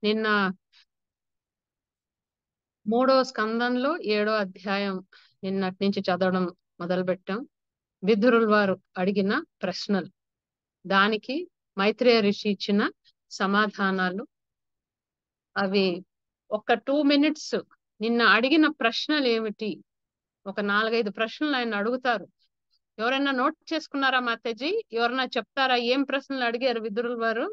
నిన్న మూడో స్కందంలో ఏడో అధ్యాయం నిన్నటి నుంచి చదవడం మొదలు పెట్టాం విదురుల వారు అడిగిన ప్రశ్నలు దానికి మైత్రేయ ఋషి ఇచ్చిన సమాధానాలు అవి ఒక టూ మినిట్స్ నిన్న అడిగిన ప్రశ్నలు ఏమిటి ఒక నాలుగైదు ప్రశ్నలు ఆయన అడుగుతారు ఎవరైనా నోట్ చేసుకున్నారా మాతాజీ ఎవరైనా చెప్తారా ఏం ప్రశ్నలు అడిగారు విదురుల వారు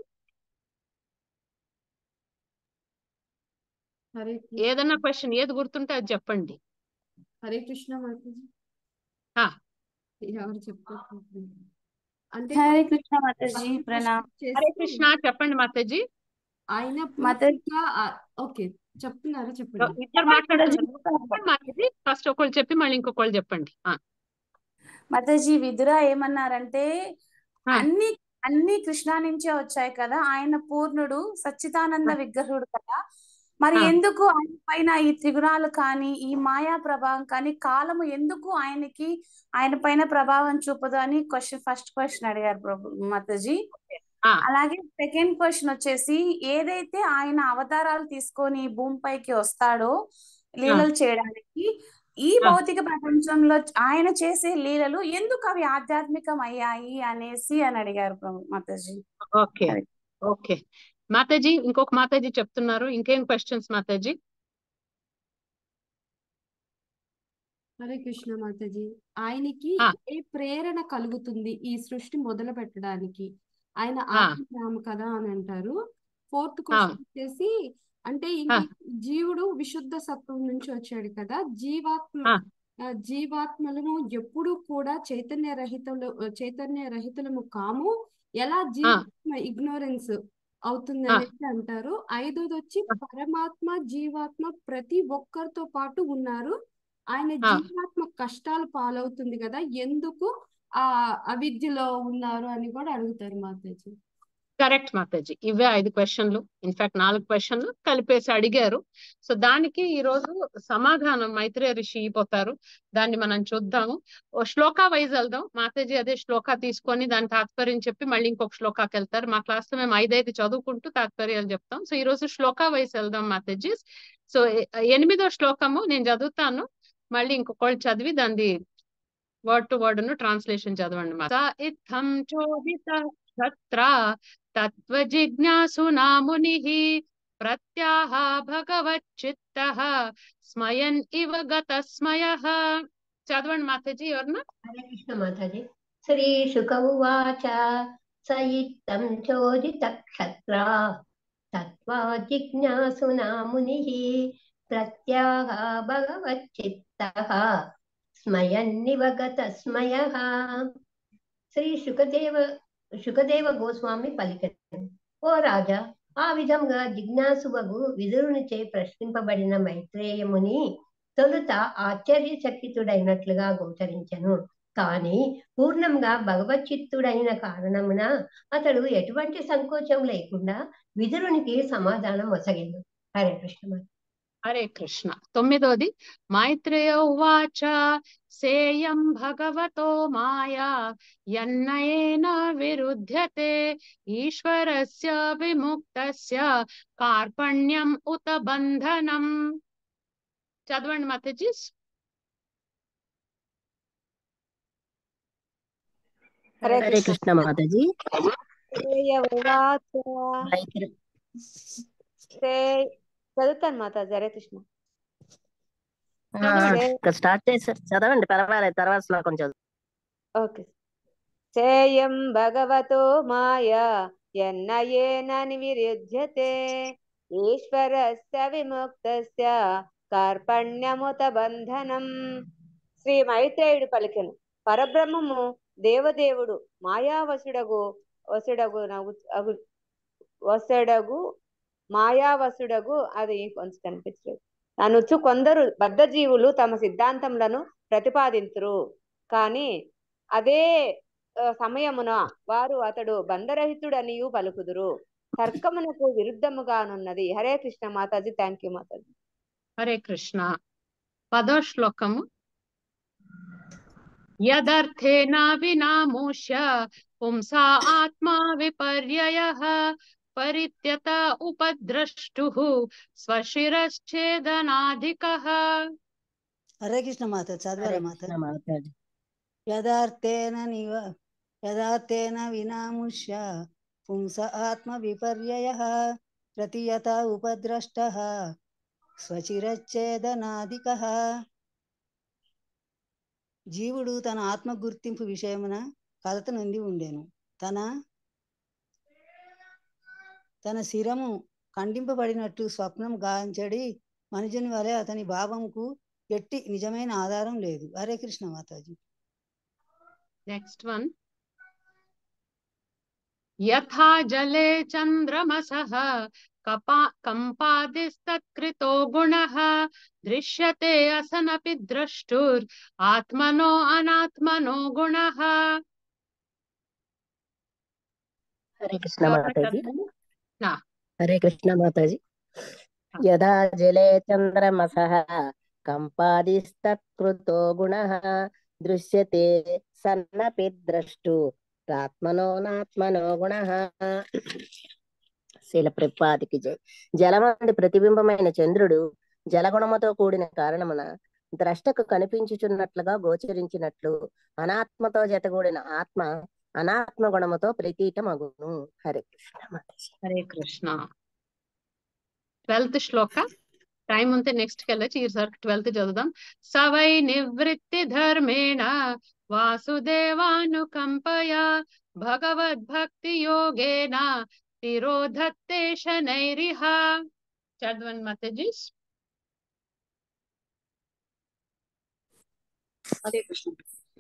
హరే ఏదైనా క్వశ్చన్ ఏది గుర్తుంటే అది చెప్పండి హరే కృష్ణ మాతాజీ ఆ. ఎవరు చెప్తారు అంటే హరే కృష్ణ మాతాజీ first ప్రణామ్ question హరే చేసి కృష్ణ చెప్పండి మాతాజీ ఆయన మాతాజీ పూర్తిగా ఆ- ఓకే చెప్తున్నారా చెప్పండి ఇద్దరు మాట్లాడుతున్నారు మాతాజీ ఫస్ట్ ఒకళ్ళు చెప్పి మళ్ళీ ఇంకొకళ్ళు చెప్పండి ఆ, మాతాజీ విదుర ఏమన్నారంటే ఆ. అన్ని అన్ని కృష్ణ నుంచే వచ్చాయి కదా ఆయన పూర్ణుడు సచ్చిదానంద విగ్రహుడు కదా మరి ఆ. ఎందుకు ఆయన పైన ఈ త్రిగుణాలు కానీ ఈ మాయా ప్రభావం కానీ కాలము ఎందుకు ఆయనకి ఆయన పైన ప్రభావం చూపదు అని క్వశ్చన్ ఫస్ట్ క్వశ్చన్ అడిగారు ప్రభు మాతాజీ ఆ. అలాగే సెకండ్ క్వశ్చన్ వచ్చేసి ఏదైతే ఆయన అవతారాలు తీసుకొని ఈ భూమిపైకి వస్తాడో లీలలు చేయడానికి ఈ ఆ. భౌతిక ప్రపంచంలో ఆయన చేసే లీలలు ఎందుకు అవి ఆధ్యాత్మికం అయ్యాయి అనేసి అని అడిగారు ప్రభు మాతాజీ ఓకే ఓకే మాతాజీ ఇంకొక మాతాజీ చెప్తున్నారు ఇంకేం క్వశ్చన్స్ మాతాజీ హరే కృష్ణ మాతాజీ ఆయనకి ఆ. ఏ ప్రేరణ కలుగుతుంది ఈ సృష్టి మొదలు పెట్టడానికి ఆయన ఆ. ఆత్మరామ కదా అని అంటారు ఫోర్త్ క్వశ్చన్ వచ్చేసి అంటే ఇంక ఆ. జీవుడు విశుద్ధ సత్వం నుంచి వచ్చాడు కదా జీవాత్మ ఆ. ఆ, జీవాత్మలను ఎప్పుడు కూడా చైతన్య రహితులు చైతన్య రహితులము కాము ఎలా జీవాత్మ ఇగ్నోరెన్స్ అవుతుంది ఆ. అనేసి అంటారు ఐదోది వచ్చి పరమాత్మ జీవాత్మ ప్రతి ఒక్కరితో పాటు ఉన్నారు ఆయన ఆ. జీవాత్మ కష్టాలు పాలవుతుంది కదా ఎందుకు ఆ అవిద్యలో ఉన్నారు అని కూడా అడుగుతారు మాతాజీ కరెక్ట్ మాతాజీ ఇవే ఐదు క్వశ్చన్లు ఇన్ఫాక్ట్ నాలుగు క్వశ్చన్లు కలిపేసి అడిగారు సో దానికి ఈ రోజు సమాధానం మైత్రేయ ఋషి ఇపోతారు దాన్ని మనం చూద్దాము ఓ శ్లోకా వైజ్ వెళ్దాం మాతాజీ అదే శ్లోకా తీసుకొని దాని తాత్పర్యం చెప్పి మళ్ళీ ఇంకొక శ్లోకాకి వెళ్తారు మా క్లాస్ లో మేము ఐదైదు చదువుకుంటూ తాత్పర్యాలు చెప్తాం సో ఈ రోజు శ్లోకా వైజ్ వెళ్దాం మాతాజీ సో ఎ- ఎనిమిదో శ్లోకము నేను చదువుతాను మళ్ళీ ఇంకొకళ్ళు చదివి దాన్ని వర్డ్ టు వర్డ్ ను ట్రాన్స్లేషన్ చదవండి మా స ఇత్థం చోదిత క్షత్ర తత్వ జిజ్ఞాసునా ముని ప్రత్యాహ భగవచ్చిత్త స్మయన్ ఇవ గత స్మయ చదవండి మాతాజీ ఎవరన్నా హరే కృష్ణ మాతాజీ శ్రీ శుక ఉవాచ స ఇత్తం చోదిత క్షత్రా తత్వా జిజ్ఞాసునా ముని ప్రత్యాహ భగవచ్చిత్త స్మయన్నివగత స్మయ శ్రీ శుకదేవ శుకదేవ గోస్వామి పలికను ఓ రాజా ఆ విధంగా జిజ్ఞాసువగు విదురునిచే ప్రశ్నింపబడిన మైత్రేయముని తొలుత ఆశ్చర్యచకితుడైనట్లుగా గోచరించెను కాని పూర్ణంగా భగవచ్చిత్తుడైన కారణమున అతడు ఎటువంటి సంకోచం లేకుండా విదురునికి సమాధానం ఒసగెను హరే కృష్ణ హరే కృష్ణ తొమ్మిదోది మైత్రేయ ఉవాచ సేయం భగవతో మాయా యన్నయేన విరుధ్యతే ఈశ్వరస్య విముక్తస్య కార్పణ్యం ఉత బంధనం చదవండి మాతాజీ హరే హరే కృష్ణ కృష్ణ మాతాజీ శ్రేయ ఉవాచ మైత్రి శ్రే చదువుతాను మాతాజీ హరే కృష్ణ ఆ, ఇక్కడ స్టార్ట్ చేశారు చదవండి పర్వాలేదు తర్వాత శ్లోకం చదువు ఓకే సేయం భగవతో మాయా ఎన్నయేన నివిరుధ్యతే ఈశ్వరస్య విముక్తస్య కార్పణ్యముత బంధనం శ్రీ మైత్రేయుడు పలికెను పరబ్రహ్మము దేవదేవుడు మాయావసుడగు వసుడగు నగు- అగు- వసుడగు మాయావసుడగు అది కొంచెం కనిపించలేదు అనుచు కొందరు బద్ధజీవులు తమ సిద్ధాంతములను ప్రతిపాదింతురు కానీ అదే ఆ, సమయమున వారు అతడు బంధరహితుడనియు పలుకుదురు తర్కమునకు విరుద్ధముగానున్నది హరే కృష్ణ మాతాజీ థ్యాంక్ యూ మాతాజీ హరే కృష్ణ పదో శ్లోకము యదర్థేన వినామూష్య పుంసా ఆత్మా విపర్యయ పరిత్యత ఉపద్రష్టుః స్వశిరశ్చేదనాధికः హరే కృష్ణ మాత హరే చదవరా మాత కృష్ణ మాతాజీ యదార్థేన నివ యదార్థేన వినాముష్య పుంస ఆత్మ విపర్యయ ప్రతియత ఉపద్రష్ట స్వచిరచ్ఛేదనాదిక జీవుడు తన ఆత్మ గుర్తింపు విషయమున కలత నొంది ఉండెను తన తన శిరము ఖండింపబడినట్టు స్వప్నం గాంచడి మనుజుని వలె అతని భావంకు ఎట్టి నిజమైన ఆధారం లేదు హరే కృష్ణ మాతాజీ నెక్స్ట్ వన్ యథా జలే చంద్రమసః కపా కంపాదిస్తత్కృతో గుణః దృశ్యతే అసనపి ద్రష్టుర్ ఆత్మనో అనాత్మనో గుణః హరే కృష్ణ ఎవరైనా మాతాజీ చదవండి. నా హరే కృష్ణ మాతాజీ యదా జలే చంద్రమసః కంపాదిస్తత్కృతో గుణః దృశ్యతే సన్నపి ద్రష్టు ఆత్మనో నాత్మనో గుణః శీల ప్రపాదికి జై జలమంది ప్రతిబింబమైన చంద్రుడు జలగుణముతో కూడిన కారణమున ద్రష్టకు కనిపించుచున్నట్లుగా గోచరించినట్లు అనాత్మతో జతగూడిన ఆత్మ అనాత్మ గుణముతో ప్రతీతమగును హరే కృష్ణ మాతాజీ హరే కృష్ణ ట్వెల్త్ శ్లోక టైం ఉంటే నెక్స్ట్ కి వెళ్ళచ్చు ఈసారి ట్వెల్త్ చదువుదాం సవై నివృత్తి ధర్మేణ వాసుదేవానుకంపయ భగవద్భక్తి యోగేన తిరోధత్తే శనైరిహ చదవండి మాతాజీ హరే కృష్ణ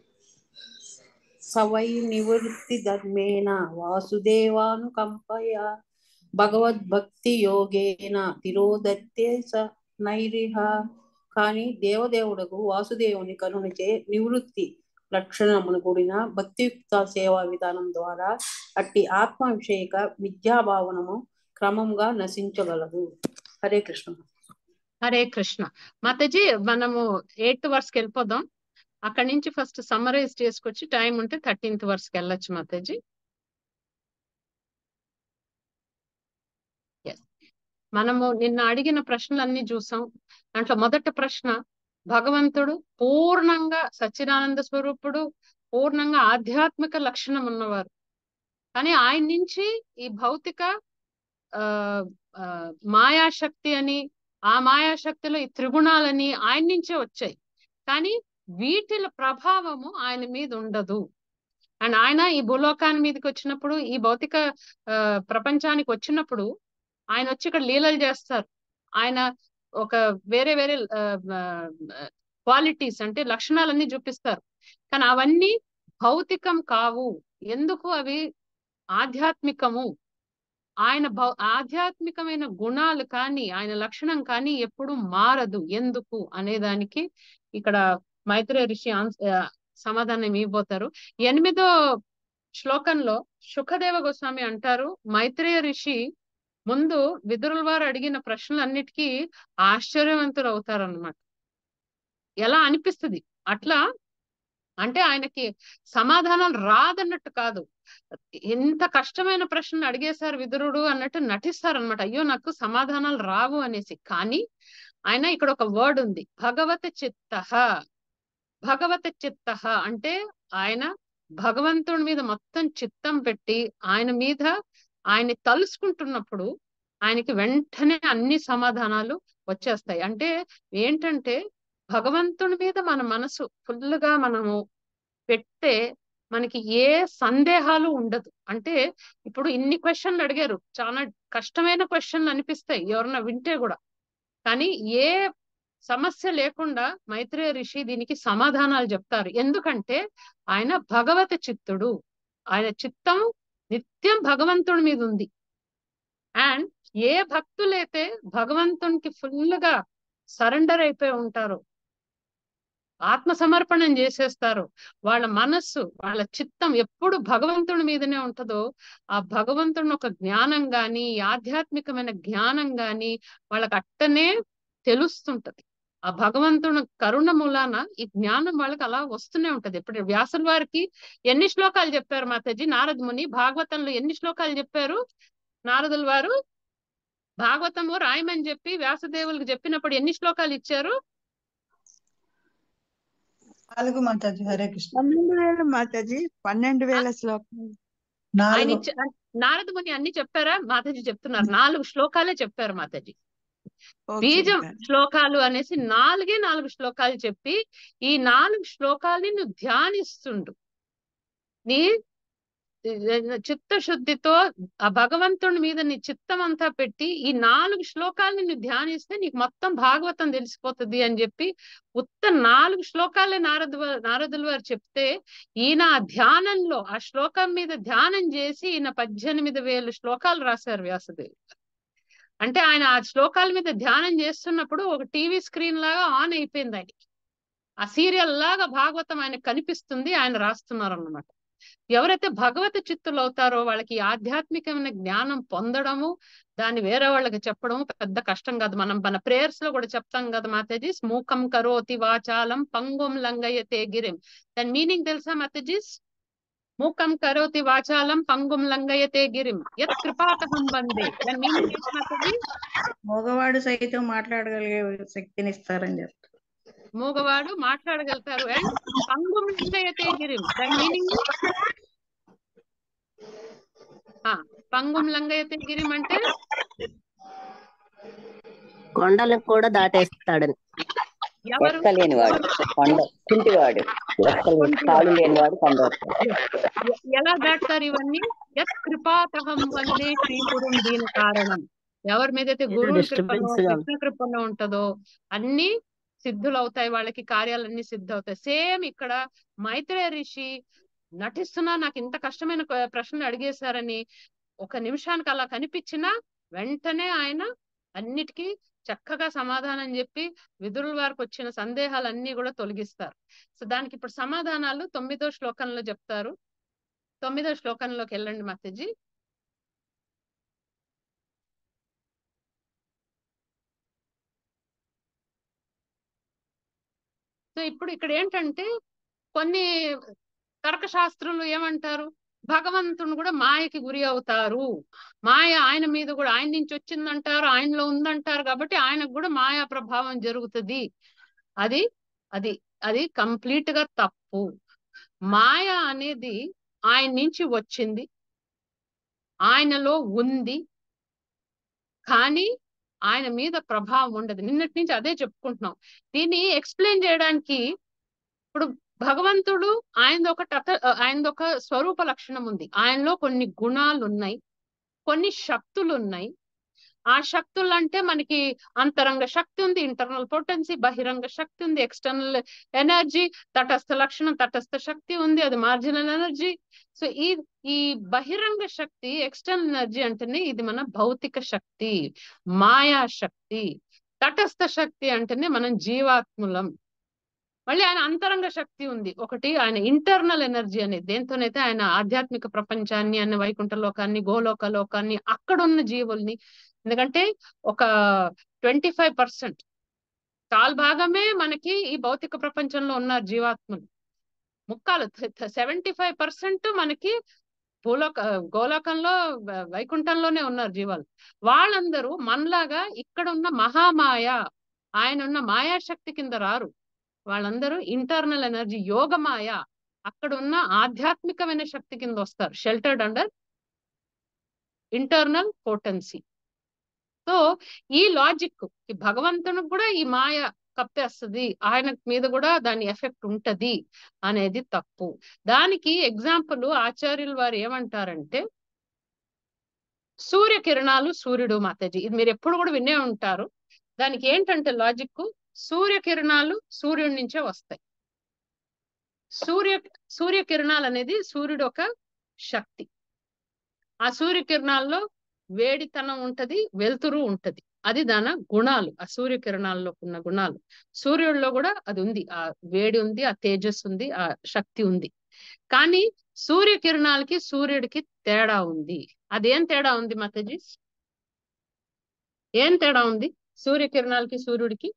సవై నివృత్తి ధర్మేణ వాసుదేవానుకంపయ భగవద్భక్తి యోగేన తిరోదత్తే స నైరిహ కానీ దేవదేవుడకు వాసుదేవుని కరుణచే నివృత్తి లక్షణమును కూడిన భక్తియుక్త సేవా విధానం ద్వారా అట్టి ఆత్మ విషయక విద్యాభావనము క్రమంగా నశించగలదు హరే కృష్ణ హరే కృష్ణ మాతాజీ మనము ఎయిత్ వర్స్ కి వెళ్ళిపోదాం అక్కడి నుంచి ఫస్ట్ సమ్మరైజ్ చేసుకొచ్చి టైం ఉంటే థర్టీన్త్ వర్స్ కి వెళ్ళొచ్చు మాతాజీ Yes. మనము నిన్న అడిగిన ప్రశ్నలన్నీ చూసాం దాంట్లో మొదటి ప్రశ్న భగవంతుడు పూర్ణంగా సచ్చిదానంద స్వరూపుడు పూర్ణంగా ఆధ్యాత్మిక లక్షణం ఉన్నవారు కానీ ఆయన నుంచి ఈ భౌతిక ఆ ఆ, మాయాశక్తి అని ఆ మాయాశక్తిలో ఈ త్రిగుణాలని ఆయన నుంచే వచ్చాయి కానీ వీటిల ప్రభావము ఆయన మీద ఉండదు అండ్ ఆయన ఈ భూలోకాన్ని మీదకి వచ్చినప్పుడు ఈ భౌతిక ఆ, ప్రపంచానికి వచ్చినప్పుడు ఆయన వచ్చి ఇక్కడ లీలలు చేస్తారు ఆయన ఒక వేరే వేరే క్వాలిటీస్ అంటే లక్షణాలన్నీ చూపిస్తారు కానీ అవన్నీ భౌతికం కావు ఎందుకు అవి ఆధ్యాత్మికము ఆయన భౌ ఆధ్యాత్మికమైన గుణాలు కానీ ఆయన లక్షణం కానీ ఎప్పుడు మారదు ఎందుకు అనేదానికి ఇక్కడ మైత్రేయ ఋషి ఆన్స్- ఆ, సమాధానం ఇవ్వబోతారు ఎనిమిదో శ్లోకంలో సుఖదేవ గోస్వామి అంటారు మైత్రేయ ఋషి ముందు విదురుల వారు అడిగిన ప్రశ్నలన్నిటికీ ఆశ్చర్యవంతులు అవుతారన్నమాట ఎలా అనిపిస్తుంది అట్లా అంటే ఆయనకి సమాధానం రాదన్నట్టు కాదు ఎంత కష్టమైన ప్రశ్నలు అడిగేశారు విదురుడు అన్నట్టు నటిస్తారనమాట అయ్యో నాకు సమాధానాలు రావు అనేసి కానీ ఆయన ఇక్కడ ఒక వర్డ్ ఉంది భగవత చిత్త భగవత చిత్త అంటే ఆయన భగవంతుడి మీద మొత్తం చిత్తం పెట్టి ఆయన మీద ఆయన్ని తలుసుకుంటున్నప్పుడు ఆయనకి వెంటనే అన్ని సమాధానాలు వచ్చేస్తాయి అంటే ఏంటంటే భగవంతుడి మీద మన మనసు ఫుల్గా మనము పెడితే మనకి ఏ సందేహాలు ఉండదు అంటే ఇప్పుడు ఇన్ని క్వశ్చన్లు అడిగారు చాలా కష్టమైన క్వశ్చన్లు అనిపిస్తాయి ఎవరన్నా వింటే కూడా కానీ ఏ సమస్య లేకుండా మైత్రేయ ఋషి దీనికి సమాధానాలు చెప్తారు ఎందుకంటే ఆయన భగవత చిత్తుడు ఆయన చిత్తం నిత్యం భగవంతుడి మీద ఉంది అండ్ ఏ భక్తులైతే భగవంతునికి ఫుల్ గా సరెండర్ అయిపోయి ఉంటారో ఆత్మ సమర్పణం చేసేస్తారు వాళ్ళ మనస్సు వాళ్ళ చిత్తం ఎప్పుడు భగవంతుడి మీదనే ఉంటుందో ఆ భగవంతుని ఒక జ్ఞానం గాని ఈ ఆధ్యాత్మికమైన జ్ఞానం గాని వాళ్ళకి అట్టనే తెలుస్తుంటది ఆ భగవంతుని కరుణ మూలాన ఈ జ్ఞానం వాళ్ళకి అలా వస్తూనే ఉంటది ఇప్పుడు వ్యాసుల వారికి ఎన్ని శ్లోకాలు చెప్పారు మాతాజీ నారద ముని భాగవతంలో ఎన్ని శ్లోకాలు చెప్పారు నారదుల వారు భాగవతము రాయమని చెప్పి వ్యాసదేవులకు చెప్పినప్పుడు ఎన్ని శ్లోకాలు ఇచ్చారు నాలుగు మాతాజీ హరే కృష్ణ పన్నెండు వేల మాతాజీ పన్నెండు వేల శ్లోకాలు ఆయన నాలుగు ఇచ్చ నారద ముని అన్ని చెప్పారా మాతాజీ చెప్తున్నారు నాలుగు శ్లోకాలే చెప్పారు మాతాజీ ఓకే బీజం డన్. శ్లోకాలు అనేసి నాలుగే నాలుగు శ్లోకాలు చెప్పి ఈ నాలుగు శ్లోకాల్ని నువ్వు ధ్యానిస్తుండు నీ చిత్తశుద్ధితో ఆ భగవంతుడి మీద నీ చిత్తం అంతా పెట్టి ఈ నాలుగు శ్లోకాలని నువ్వు ధ్యానిస్తే నీకు మొత్తం భాగవతం తెలిసిపోతుంది అని చెప్పి ఉత్త నాలుగు శ్లోకాలే నారద నారదుల వారు చెప్తే ఈయన ఆ ధ్యానంలో ఆ శ్లోకం మీద ధ్యానం చేసి ఈయన పద్దెనిమిది వేలు శ్లోకాలు రాశారు వ్యాసదేవి అంటే ఆయన ఆ శ్లోకాల మీద ధ్యానం చేస్తున్నప్పుడు ఒక టీవీ స్క్రీన్ లాగా ఆన్ అయిపోయింది ఆయనకి ఆ సీరియల్ లాగా భాగవతం ఆయనకు కనిపిస్తుంది ఆయన రాస్తున్నారు అన్నమాట ఎవరైతే భగవత చిత్తులు అవుతారో వాళ్ళకి ఈ ఆధ్యాత్మికమైన జ్ఞానం పొందడము దాన్ని వేరే వాళ్ళకి చెప్పడం పెద్ద కష్టం కాదు మనం మన ప్రేయర్స్ లో కూడా చెప్తాం కదా మాతాజీ స్మూకం కరోతి వాచాలం పంగుం లంగయతే గిరిం దాని మీనింగ్ తెలుసా మాతాజీస్ మూకం కరోతి వాచాలం పంగుం లంగయతే గిరిం యత్ కృపాతహం వందే దాని మీనింగ్ ఏంటి మాతాజీ మగవాడు సైతం మాట్లాడగలిగే శక్తిని ఇస్తారని చెప్తారు మూగవాడు మాట్లాడగలుగుతారు అండ్ పంగుం లింగయతే గిరిం దాని మీనింగ్ పంగుం లంగయతే గిరిం అంటే కొండలకు కూడా దాటేస్తాడని ఎవరు ఎక్కలేనివాడు కొండ కుంటివాడు ఎక్కలేని కాలు లేనివాడు కొండ ఎ- ఎలా దాటుతారు ఇవన్నీ యత్ కృపాతహం వందే శ్రీగురుం దీని కారణం ఎవరి మీద అయితే ఏదో గురువుని కృపలో డిస్టర్బెన్స్ గా ఉంది. కృష్ణ కృపలో ఉంటదో అన్ని సిద్ధులు అవుతాయి వాళ్ళకి కార్యాలన్నీ సిద్ధ అవుతాయి సేమ్ ఇక్కడ మైత్రేయ ఋషి నటిస్తున్నా నాకు ఇంత కష్టమైన క- ప్రశ్నలు అడిగేశారని ఒక నిమిషానికి అలా కనిపించినా వెంటనే ఆయన అన్నిటికీ చక్కగా సమాధానం చెప్పి విదురుల వారికి వచ్చిన సందేహాలన్నీ కూడా తొలగిస్తారు సో దానికి ఇప్పుడు సమాధానాలు తొమ్మిదో శ్లోకంలో చెప్తారు తొమ్మిదో శ్లోకంలోకి వెళ్ళండి మాతాజీ సో ఇప్పుడు ఇక్కడ ఏంటంటే కొన్ని తర్కశాస్త్రులు ఏమంటారు భగవంతుని కూడా మాయకి గురి అవుతారు మాయ ఆయన మీద కూడా ఆయన నుంచి వచ్చిందంటారు ఆయనలో ఉందంటారు కాబట్టి ఆయనకు కూడా మాయా ప్రభావం జరుగుతుంది అది అది అది కంప్లీట్ గా తప్పు మాయ అనేది ఆయన నుంచి వచ్చింది ఆయనలో ఉంది కానీ ఆయన మీద ప్రభావం ఉండదు నిన్నటి నుంచి అదే చెప్పుకుంటున్నాం దీన్ని ఎక్స్ప్లెయిన్ చేయడానికి ఇప్పుడు భగవంతుడు ఆయనది ఒక టట ఆయనది ఒక స్వరూప లక్షణం ఉంది ఆయనలో కొన్ని గుణాలు ఉన్నాయి కొన్ని శక్తులు ఉన్నాయి ఆ శక్తులు అంటే మనకి అంతరంగ శక్తి ఉంది ఇంటర్నల్ పొటెన్సీ బహిరంగ శక్తి ఉంది ఎక్స్టర్నల్ ఎనర్జీ తటస్థ లక్షణం తటస్థ శక్తి ఉంది అది మార్జినల్ ఎనర్జీ సో ఈ ఈ బహిరంగ శక్తి ఎక్స్టర్నల్ ఎనర్జీ అంటేనే ఇది మన భౌతిక శక్తి మాయా శక్తి తటస్థ శక్తి అంటేనే మనం జీవాత్ములం మళ్ళీ ఆయన అంతరంగ శక్తి ఉంది ఒకటి ఆయన ఇంటర్నల్ ఎనర్జీ అనేది దేంతోనైతే ఆయన ఆధ్యాత్మిక ప్రపంచాన్ని ఆయన వైకుంఠ లోకాన్ని గోలోక లోకాన్ని అక్కడ ఉన్న జీవుల్ని ఎందుకంటే ఒక ట్వంటీ ఫైవ్ పర్సెంట్ చాలా భాగమే మనకి ఈ భౌతిక ప్రపంచంలో ఉన్నారు జీవాత్మలు ముక్కాలు సెవెంటీ ఫైవ్ పర్సెంట్ మనకి భూలోక గోలోకంలో వ- వైకుంఠంలోనే ఉన్నారు జీవాలు వాళ్ళందరూ మనలాగా ఇక్కడ ఉన్న మహామాయ ఆయన ఉన్న మాయాశక్తి కింద రారు వాళ్ళందరూ ఇంటర్నల్ ఎనర్జీ యోగమాయ అక్కడ ఉన్న ఆధ్యాత్మికమైన శక్తి కింద వస్తారు sheltered under internal potency so ఈ లాజిక్ ఈ భగవంతునికి కూడా ఈ మాయ కప్పేస్తుంది ఆయన మీద కూడా దాని ఎఫెక్ట్ ఉంటది అనేది తప్పు దానికి ఎగ్జాంపుల్ ఆచార్యులు వారు ఏమంటారంటే సూర్యకిరణాలు సూర్యుడు మాతాజీ ఇది మీరు ఎప్పుడు కూడా వినే ఉంటారు దానికి ఏంటంటే లాజిక్ సూర్యకిరణాలు సూర్యుడి నుంచే వస్తాయి సూర్య సూర్యకిరణాలు అనేది సూర్యుడు ఒక శక్తి ఆ సూర్యకిరణాల్లో వేడితనం ఉంటది వెలుతురు ఉంటది అది దాని గుణాలు ఆ సూర్యకిరణాల్లో ఉన్న గుణాలు సూర్యుడిలో కూడా అది ఉంది ఆ వేడి ఉంది ఆ తేజస్సు ఉంది ఆ శక్తి ఉంది కానీ సూర్యకిరణాలకి సూర్యుడికి తేడా ఉంది అదేం తేడా ఉంది మాతాజీ ఏం తేడా ఉంది సూర్యకిరణాలకి సూర్యుడికి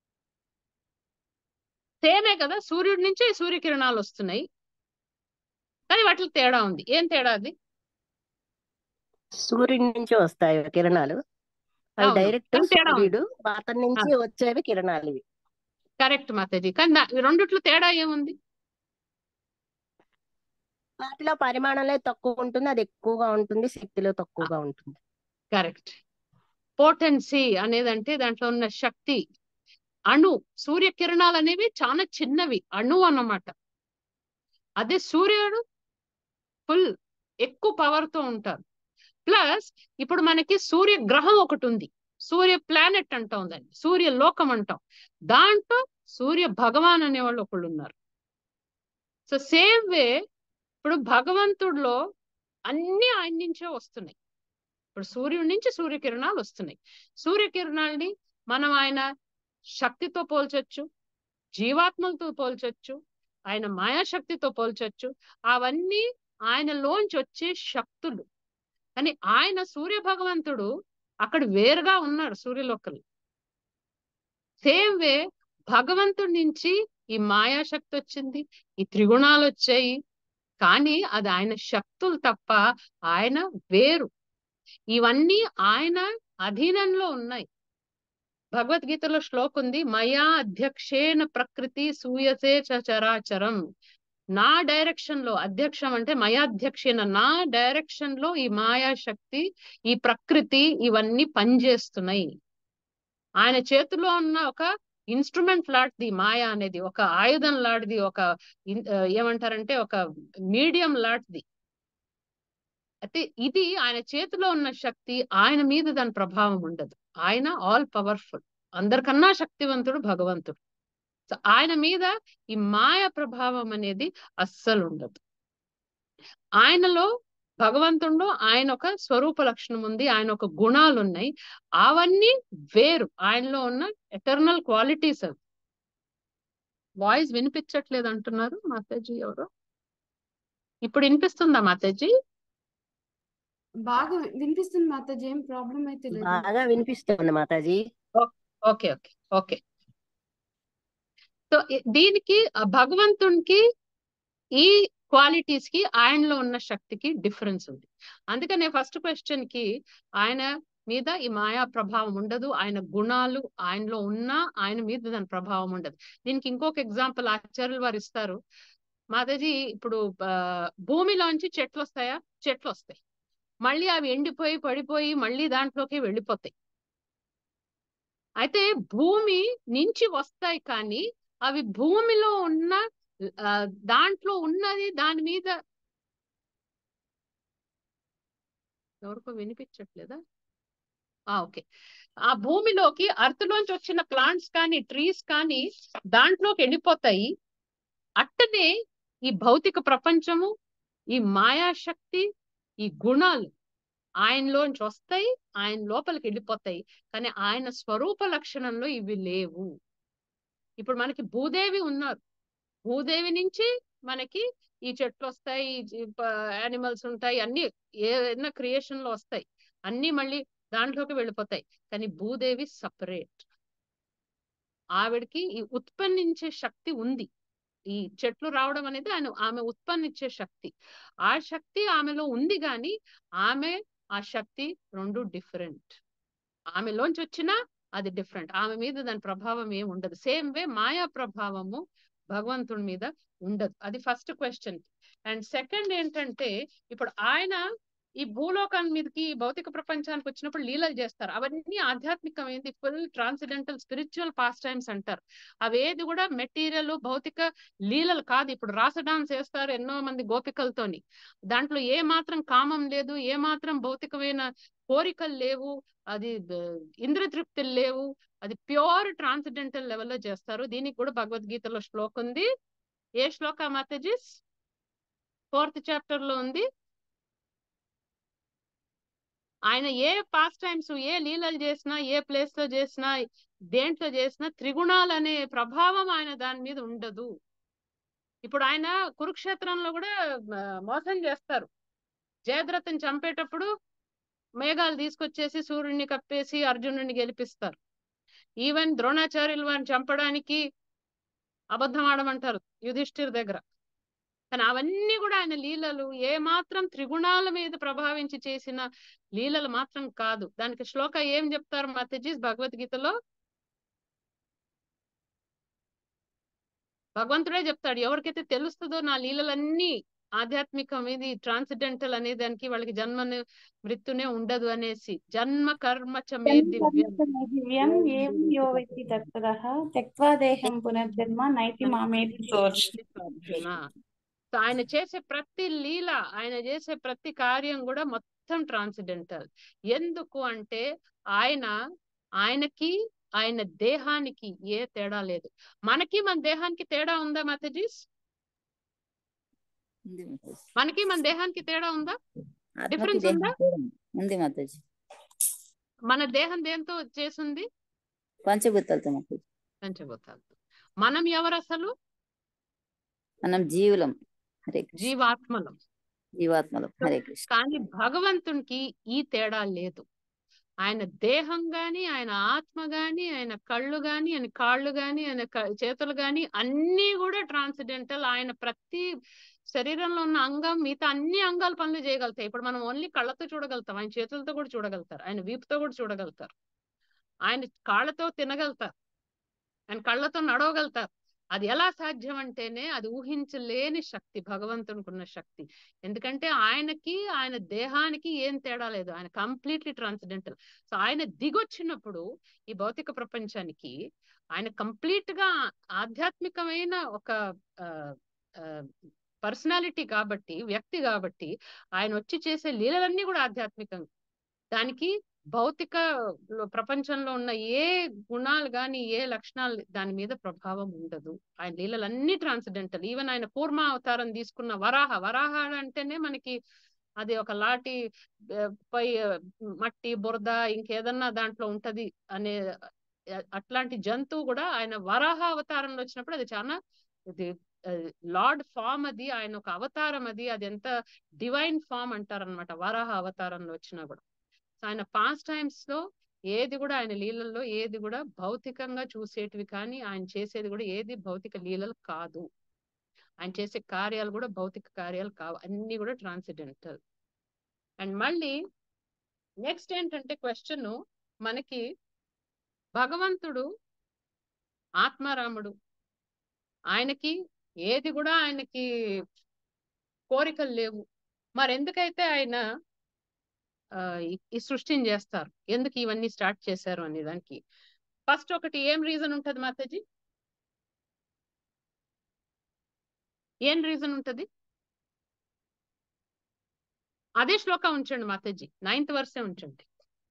సేమే కదా సూర్యుడి నుంచే సూర్యకిరణాలు వస్తున్నాయి కానీ వాటిలో తేడా ఉంది ఏం తేడా అది సూర్యుడి నుంచి వస్తాయి కిరణాలు అవి అవును డైరెక్ట్ కానీ తేడా ఉంది సూర్యుడు అతని నుంచి వచ్చేవి కిరణాలు ఇవి కరెక్ట్ మాతాజీ కానీ దా- ఈ రెండిట్లో తేడా ఏముంది వాటిలో పరిమాణంలో తక్కువ ఉంటుంది అది ఎక్కువగా ఉంటుంది శక్తిలో తక్కువగా ఉంటుంది కరెక్ట్ పోటెన్సీ అనేది అంటే దాంట్లో ఉన్న శక్తి అణు సూర్యకిరణాలు అనేవి చాలా చిన్నవి అణు అన్నమాట అదే సూర్యుడు ఫుల్ ఎక్కువ పవర్ తో ఉంటారు ప్లస్ ఇప్పుడు మనకి సూర్య గ్రహం ఒకటి ఉంది సూర్య ప్లానెట్ అంటాం దాన్ని సూర్య లోకం అంటాం దాంట్లో సూర్య భగవాన్ అనేవాళ్ళు ఒకళ్ళు ఉన్నారు సో సేమ్ వే ఇప్పుడు భగవంతుడిలో అన్ని ఆయన నుంచే వస్తున్నాయి ఇప్పుడు సూర్యుడి నుంచి సూర్యకిరణాలు వస్తున్నాయి సూర్యకిరణాలని మనం ఆయన శక్తితో పోల్చొచ్చు జీవాత్మలతో పోల్చొచ్చు ఆయన మాయాశక్తితో పోల్చొచ్చు అవన్నీ ఆయనలోంచి వచ్చే శక్తులు కానీ ఆయన సూర్య భగవంతుడు అక్కడ వేరుగా ఉన్నాడు సూర్యలోకలు సేమ్ వే భగవంతుడి నుంచి ఈ మాయాశక్తి వచ్చింది ఈ త్రిగుణాలు వచ్చాయి కానీ అది ఆయన శక్తులు తప్ప ఆయన వేరు ఇవన్నీ ఆయన అధీనంలో ఉన్నాయి భగవద్గీతలో శ్లోకం ఉంది మయా అధ్యక్షేణ ప్రకృతి సూయసే చ చరాచరం నా డైరెక్షన్ లో అధ్యక్షం అంటే మయాధ్యక్షేణ నా డైరెక్షన్ లో ఈ మాయా శక్తి ఈ ప్రకృతి ఇవన్నీ పనిచేస్తున్నాయి ఆయన చేతిలో ఉన్న ఒక ఇన్స్ట్రుమెంట్ లాంటిది మాయ అనేది ఒక ఆయుధం లాంటిది ఒక ఇన్- ఆ, ఏమంటారంటే ఒక మీడియం లాంటిది అయితే ఇది ఆయన చేతిలో ఉన్న శక్తి ఆయన మీద దాని ప్రభావం ఉండదు ఆయన ఆల్ పవర్ఫుల్ అందరికన్నా శక్తివంతుడు భగవంతుడు సో ఆయన మీద ఈ మాయ ప్రభావం అనేది అస్సలు ఉండదు ఆయనలో భగవంతుడిలో ఆయన ఒక స్వరూప లక్షణం ఉంది ఆయన ఒక గుణాలు ఉన్నాయి అవన్నీ వేరు ఆయనలో ఉన్న ఎటర్నల్ క్వాలిటీస్ అవి వాయిస్ వినిపించట్లేదు అంటున్నారు మాతాజీ ఎవరు ఇప్పుడు వినిపిస్తుందా మాతాజీ బాగా వినిపిస్తుంది మాతాజీ ఏం ప్రాబ్లం అయితే లేదు బాగా వినిపిస్తుంది Mataji okay okay okay so ఇ- దీనికి ఆ భగవంతునికి ఈ క్వాలిటీస్ కి ఆయనలో ఉన్న శక్తికి డిఫరెన్స్ ఉంది అందుకనే ఫస్ట్ క్వశ్చన్ కి ఆయన మీద ఈ మాయా ప్రభావం ఉండదు ఆయన గుణాలు ఆయనలో ఉన్నా ఆయన మీద దాని ప్రభావం ఉండదు దీనికి ఇంకొక ఎగ్జాంపుల్ ఆచార్యులు వారు ఇస్తారు మాతాజీ ఇప్పుడు ఆ, భూమిలోంచి చెట్లు వస్తాయా చెట్లు వస్తాయి మళ్ళీ అవి ఎండిపోయి పడిపోయి మళ్ళీ దాంట్లోకి వెళ్ళిపోతాయి అయితే భూమి నుంచి వస్తాయి కానీ అవి భూమిలో ఉన్న ఆ, దాంట్లో ఉన్నది దాని మీద ఎవరికో వినిపించట్లేదా ఆ ఓకే ఆ భూమిలోకి అర్త్లోంచి వచ్చిన ప్లాంట్స్ కానీ ట్రీస్ కానీ దాంట్లోకి వెళ్ళిపోతాయి అట్టనే ఈ భౌతిక ప్రపంచము ఈ మాయాశక్తి ఈ గుణాలు ఆయనలోంచి వస్తాయి ఆయన లోపలికి వెళ్ళిపోతాయి కానీ ఆయన స్వరూప లక్షణంలో ఇవి లేవు ఇప్పుడు మనకి భూదేవి ఉన్నారు భూదేవి నుంచి మనకి ఈ చెట్లు వస్తాయి యానిమల్స్ ఉంటాయి అన్ని ఏదైనా క్రియేషన్ లో వస్తాయి అన్ని మళ్ళీ దాంట్లోకి వెళ్ళిపోతాయి కానీ భూదేవి సపరేట్ ఆవిడకి ఈ ఉత్పన్నించే శక్తి ఉంది ఈ చెట్లు రావడం అనేది ఆయన ఆమె ఉత్పన్నించే శక్తి ఆ శక్తి ఆమెలో ఉంది కానీ ఆమె ఆ శక్తి రెండు డిఫరెంట్ ఆమెలోంచి వచ్చినా అది డిఫరెంట్ ఆమె మీద దాని ప్రభావం ఏమి ఉండదు సేమ్ వే మాయా ప్రభావము భగవంతుడి మీద ఉండదు అది ఫస్ట్ క్వశ్చన్ అండ్ సెకండ్ ఏంటంటే ఇప్పుడు ఆయన ఈ భూలోకం మీదకి ఈ భౌతిక ప్రపంచానికి వచ్చినప్పుడు లీలలు చేస్తారు అవన్నీ ఆధ్యాత్మికమైనది full transcendental spiritual pastimes అంటారు అవేది కూడా మెటీరియల్ భౌతిక లీలలు కాదు ఇప్పుడు రాస డాన్స్ వేస్తారు ఎన్నో మంది గోపికలతోని దాంట్లో ఏ మాత్రం కామం లేదు ఏ మాత్రం భౌతికమైన కోరికలు లేవు అది ఇంద్రతృప్తులు లేవు అది ప్యూర్ ట్రాన్సిడెంటల్ లెవెల్లో చేస్తారు దీనికి కూడా భగవద్గీతలో శ్లోకం ఉంది ఏ శ్లోక మాతాజీస్ ఫోర్త్ చాప్టర్ లో ఉంది ఆయన ఏ పాస్ టైమ్స్ ఏ లీలలు చేసినా ఏ ప్లేస్ లో చేసినా దేంట్లో చేసినా త్రిగుణాలు అనే ప్రభావం ఆయన దాని మీద ఉండదు ఇప్పుడు ఆయన కురుక్షేత్రంలో కూడా మోసం చేస్తారు జయద్రథని చంపేటప్పుడు మేఘాలు తీసుకొచ్చేసి సూర్యుడిని కప్పేసి అర్జునుడిని గెలిపిస్తారు ఈవెన్ ద్రోణాచార్యులు వారిని చంపడానికి అబద్ధం ఆడమంటారు యుధిష్ఠిర్ దగ్గర కానీ అవన్నీ కూడా ఆయన లీలలు ఏ మాత్రం త్రిగుణాల మీద ప్రభావించి చేసిన లీలలు మాత్రం కాదు దానికి శ్లోక ఏం చెప్తారు మాతజీ భగవద్గీతలో భగవంతుడే చెప్తాడు ఎవరికైతే తెలుస్తుందో నా లీలలన్నీ ఆధ్యాత్మికం ఇది ట్రాన్సిడెంటల్ అనే దానికి వాళ్ళకి జన్మని మృత్యునే ఉండదు అనేసి జన్మ కర్మ చ మే దివ్యం దివ్యం ఏం యో వ్యక్తి తత్పరః త్యక్వా దేహం పునర్జన్మ నైతి మామేతి సోర్ష్ అర్జున సో ఆయన చేసే ప్రతి లీల ఆయన చేసే ప్రతి కార్యం కూడా మొత్తం ట్రాన్సిడెంటల్ ఎందుకు అంటే ఆయన ఆయనకి ఆయన దేహానికి ఏ తేడా లేదు మనకి మన దేహానికి తేడా ఉందా మాతాజీస్ ఉంది మాతాజీ మనకి మన దేహానికి తేడా ఉందా ఆత్మకి డిఫరెన్స్ దేహం ఉందా తేడా ఉంది. ఉంది మాతాజీ మన దేహం దేంతో చేసింది పంచభూతాలతో మాతాజీ పంచభూతాలతో మనం ఎవరు అసలు మనం జీవులం హరే కృష్ణ జీవాత్మలం జీవాత్మలం హరే కృష్ణ కానీ భగవంతునికి ఈ తేడా లేదు ఆయన దేహం గాని ఆయన ఆత్మ గాని ఆయన కళ్ళు గాని ఆయన కాళ్ళు గాని ఆయన క- చేతులు గాని అన్ని కూడా ట్రాన్సిడెంటల్ ఆయన ప్రతి శరీరంలో ఉన్న అంగం మిగతా అన్ని అంగాలు పనులు చేయగలుగుతాయి ఇప్పుడు మనం ఓన్లీ కళ్ళతో చూడగలుగుతాం ఆయన చేతులతో కూడా చూడగలుగుతారు ఆయన వీపుతో కూడా చూడగలుగుతారు ఆయన కాళ్ళతో తినగలుగుతారు ఆయన కళ్ళతో నడవగలుగుతారు అది ఎలా సాధ్యం అంటేనే అది ఊహించలేని శక్తి భగవంతునికి ఉన్న శక్తి ఎందుకంటే ఆయనకి ఆయన దేహానికి ఏం తేడా లేదు ఆయన కంప్లీట్లీ ట్రాన్సిడెంటల్ సో ఆయన దిగొచ్చినప్పుడు ఈ భౌతిక ప్రపంచానికి ఆయన కంప్లీట్ గా ఆధ్యాత్మికమైన ఒక పర్సనాలిటీ కాబట్టి వ్యక్తి కాబట్టి ఆయన వచ్చి చేసే లీలలన్నీ కూడా ఆధ్యాత్మికం దానికి భౌతిక లో- ప్రపంచంలో ఉన్న ఏ గుణాలు గాని ఏ లక్షణాలు దాని మీద ప్రభావం ఉండదు ఆయన లీలలన్నీ ట్రాన్సిడెంటల్ ఈవెన్ ఆయన కూర్మ అవతారం తీసుకున్న వరాహ వరాహ అంటేనే మనకి అది ఒక లాటి ఆ, పై ఆ, మట్టి బురద ఇంకేదన్నా దాంట్లో ఉంటది అనే ఆ, అట్లాంటి జంతువు కూడా ఆయన వరాహ అవతారంలో వచ్చినప్పుడు అది చాలా ఇది లార్డ్ ఫామ్ అది ఆయన ఒక అవతారం అది అది ఎంత డివైన్ ఫామ్ అంటారనమాట వరాహ అవతారంలో వచ్చినా కూడా సో ఆయన పాస్ట్ టైమ్స్ లో ఏది కూడా ఆయన లీలల్లో ఏది కూడా భౌతికంగా చూసేటివి కానీ ఆయన చేసేది కూడా ఏది భౌతిక లీలలు కాదు ఆయన చేసే కార్యాలు కూడా భౌతిక కార్యాలు కావు అన్ని కూడా ట్రాన్సిడెంటల్ అండ్ మళ్ళీ నెక్స్ట్ ఏంటంటే క్వశ్చన్ మనకి భగవంతుడు ఆత్మారాముడు ఆయనకి ఏది కూడా ఆయనకి కోరికలు లేవు మరి ఎందుకైతే ఆయన ఆ, ఈ- ఈ సృష్టిని చేస్తారు ఎందుకు ఇవన్నీ స్టార్ట్ చేశారు అనే దానికి ఫస్ట్ ఒకటి ఏం రీజన్ ఉంటది మాతాజీ ఏం రీజన్ ఉంటది అదే శ్లోక ఉంచండి మాతాజీ నైన్త్ వర్సే ఉంచండి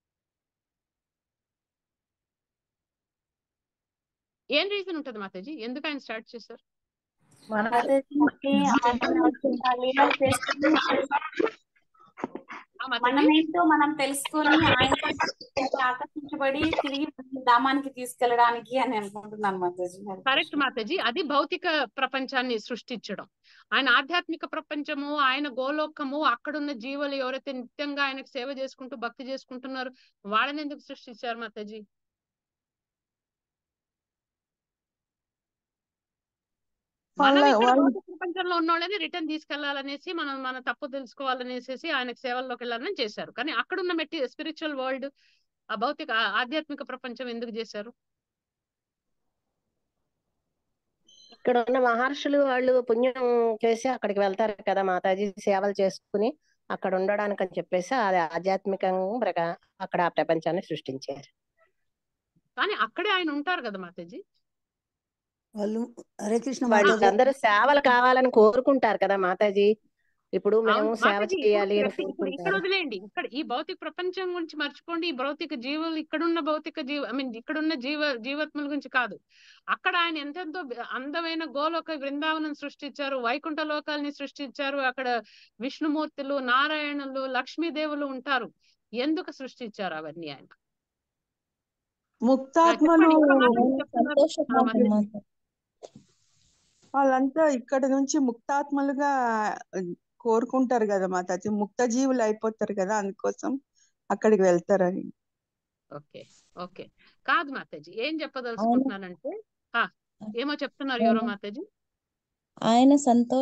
ఏం రీజన్ ఉంటది మాతాజీ ఎందుకు ఆయన స్టార్ట్ చేశారు అదేంటి ఆయన లీలలు చేసుకుని ఆ మాతాజీ మనమేంటో మనం తెలుసుకొని ఆయన ఆకర్షించబడి తిరిగి మన ధామానికి తీసుకెళ్ళడానికి అని అనుకుంటున్నాను మాతాజీ కరెక్ట్ మాతాజీ అది భౌతిక ప్రపంచాన్ని సృష్టించడం ఆయన ఆధ్యాత్మిక ప్రపంచము ఆయన గోలోకము అక్కడున్న జీవులు ఎవరైతే నిత్యంగా ఆయనకు సేవ చేసుకుంటూ భక్తి చేసుకుంటున్నారు వాళ్ళని ఎందుకు సృష్టించారు మాతాజీ మనం వాళ్ళ ఇక్కడ వాళ్ళు భౌతిక ప్రపంచంలో ఉన్న వాళ్ళని రిటర్న్ తీసుకెళ్లాలనేసి మనం మన తప్పు తెలుసుకోవాలనేసి ఆయనకు సేవల్లోకి వెళ్ళాలని చేశారు కానీ అక్కడున్న మెట్టి స్పిరిచువల్ వరల్డ్ ఆ భౌతిక ఆ- ఆధ్యాత్మిక ప్రపంచం ఎందుకు చేశారు ఇక్కడ ఉన్న మహర్షులు వాళ్ళు పుణ్యం చేసి అక్కడికి వెళ్తారు కదా మాతాజీ సేవలు చేసుకుని అక్కడ ఉండడానికి అని చెప్పేసి అది ఆధ్యాత్మికంగా ప్రకా- అక్కడ ఆ ప్రపంచాన్ని సృష్టించారు కానీ అక్కడే ఆయన ఉంటారు కదా మాతాజీ వాళ్ళు హరే కృష్ణ మాతాజీ వాళ్ళందరూ సేవలు కావాలని కోరుకుంటారు కదా మాతాజీ ఇప్పుడు మేము అవును సేవ మాతాజీ ఇప్పుడు చేయాలి అని ఇప్పుడు ఇప్పుడు ఇక్కడ కోరుకుంటారు వదిలేయండి ఇక్కడ ఈ భౌతిక ప్రపంచం గురించి మర్చిపోండి ఈ భౌతిక జీవులు ఇక్కడున్న భౌతిక జీవ ఐ మీన్ ఇక్కడున్న జీవ జీవాత్మల గురించి కాదు అక్కడ ఆయన ఎంతెంతో అందమైన గోలోక బృందావనం సృష్టించారు వైకుంఠ లోకాల్ని సృష్టించారు అక్కడ విష్ణుమూర్తులు నారాయణులు లక్ష్మీదేవులు ఉంటారు ఎందుకు సృష్టించారు అవన్నీ ఆయన ఆ, ముక్తాత్మలు చెప్పండి ఎవరో మాట్లాడి చెప్తున్నారు ఆ, మాతాజీ వాళ్ళంతా ఇక్కడ నుంచి ముక్తాత్మలుగా కోరుకుంటారు కదా మాతాజీ ముక్త జీవులు అయిపోతారు కదా అందుకోసం అక్కడికి వెళ్తారని ఓకే ఓకే కాదు మాతాజీ ఏం చెప్పదలుచుకుంటున్నానంటే ఆ, ఏమో చెప్తున్నారు ఎవరో ఆయన మాతాజీ ఆయన సంతోష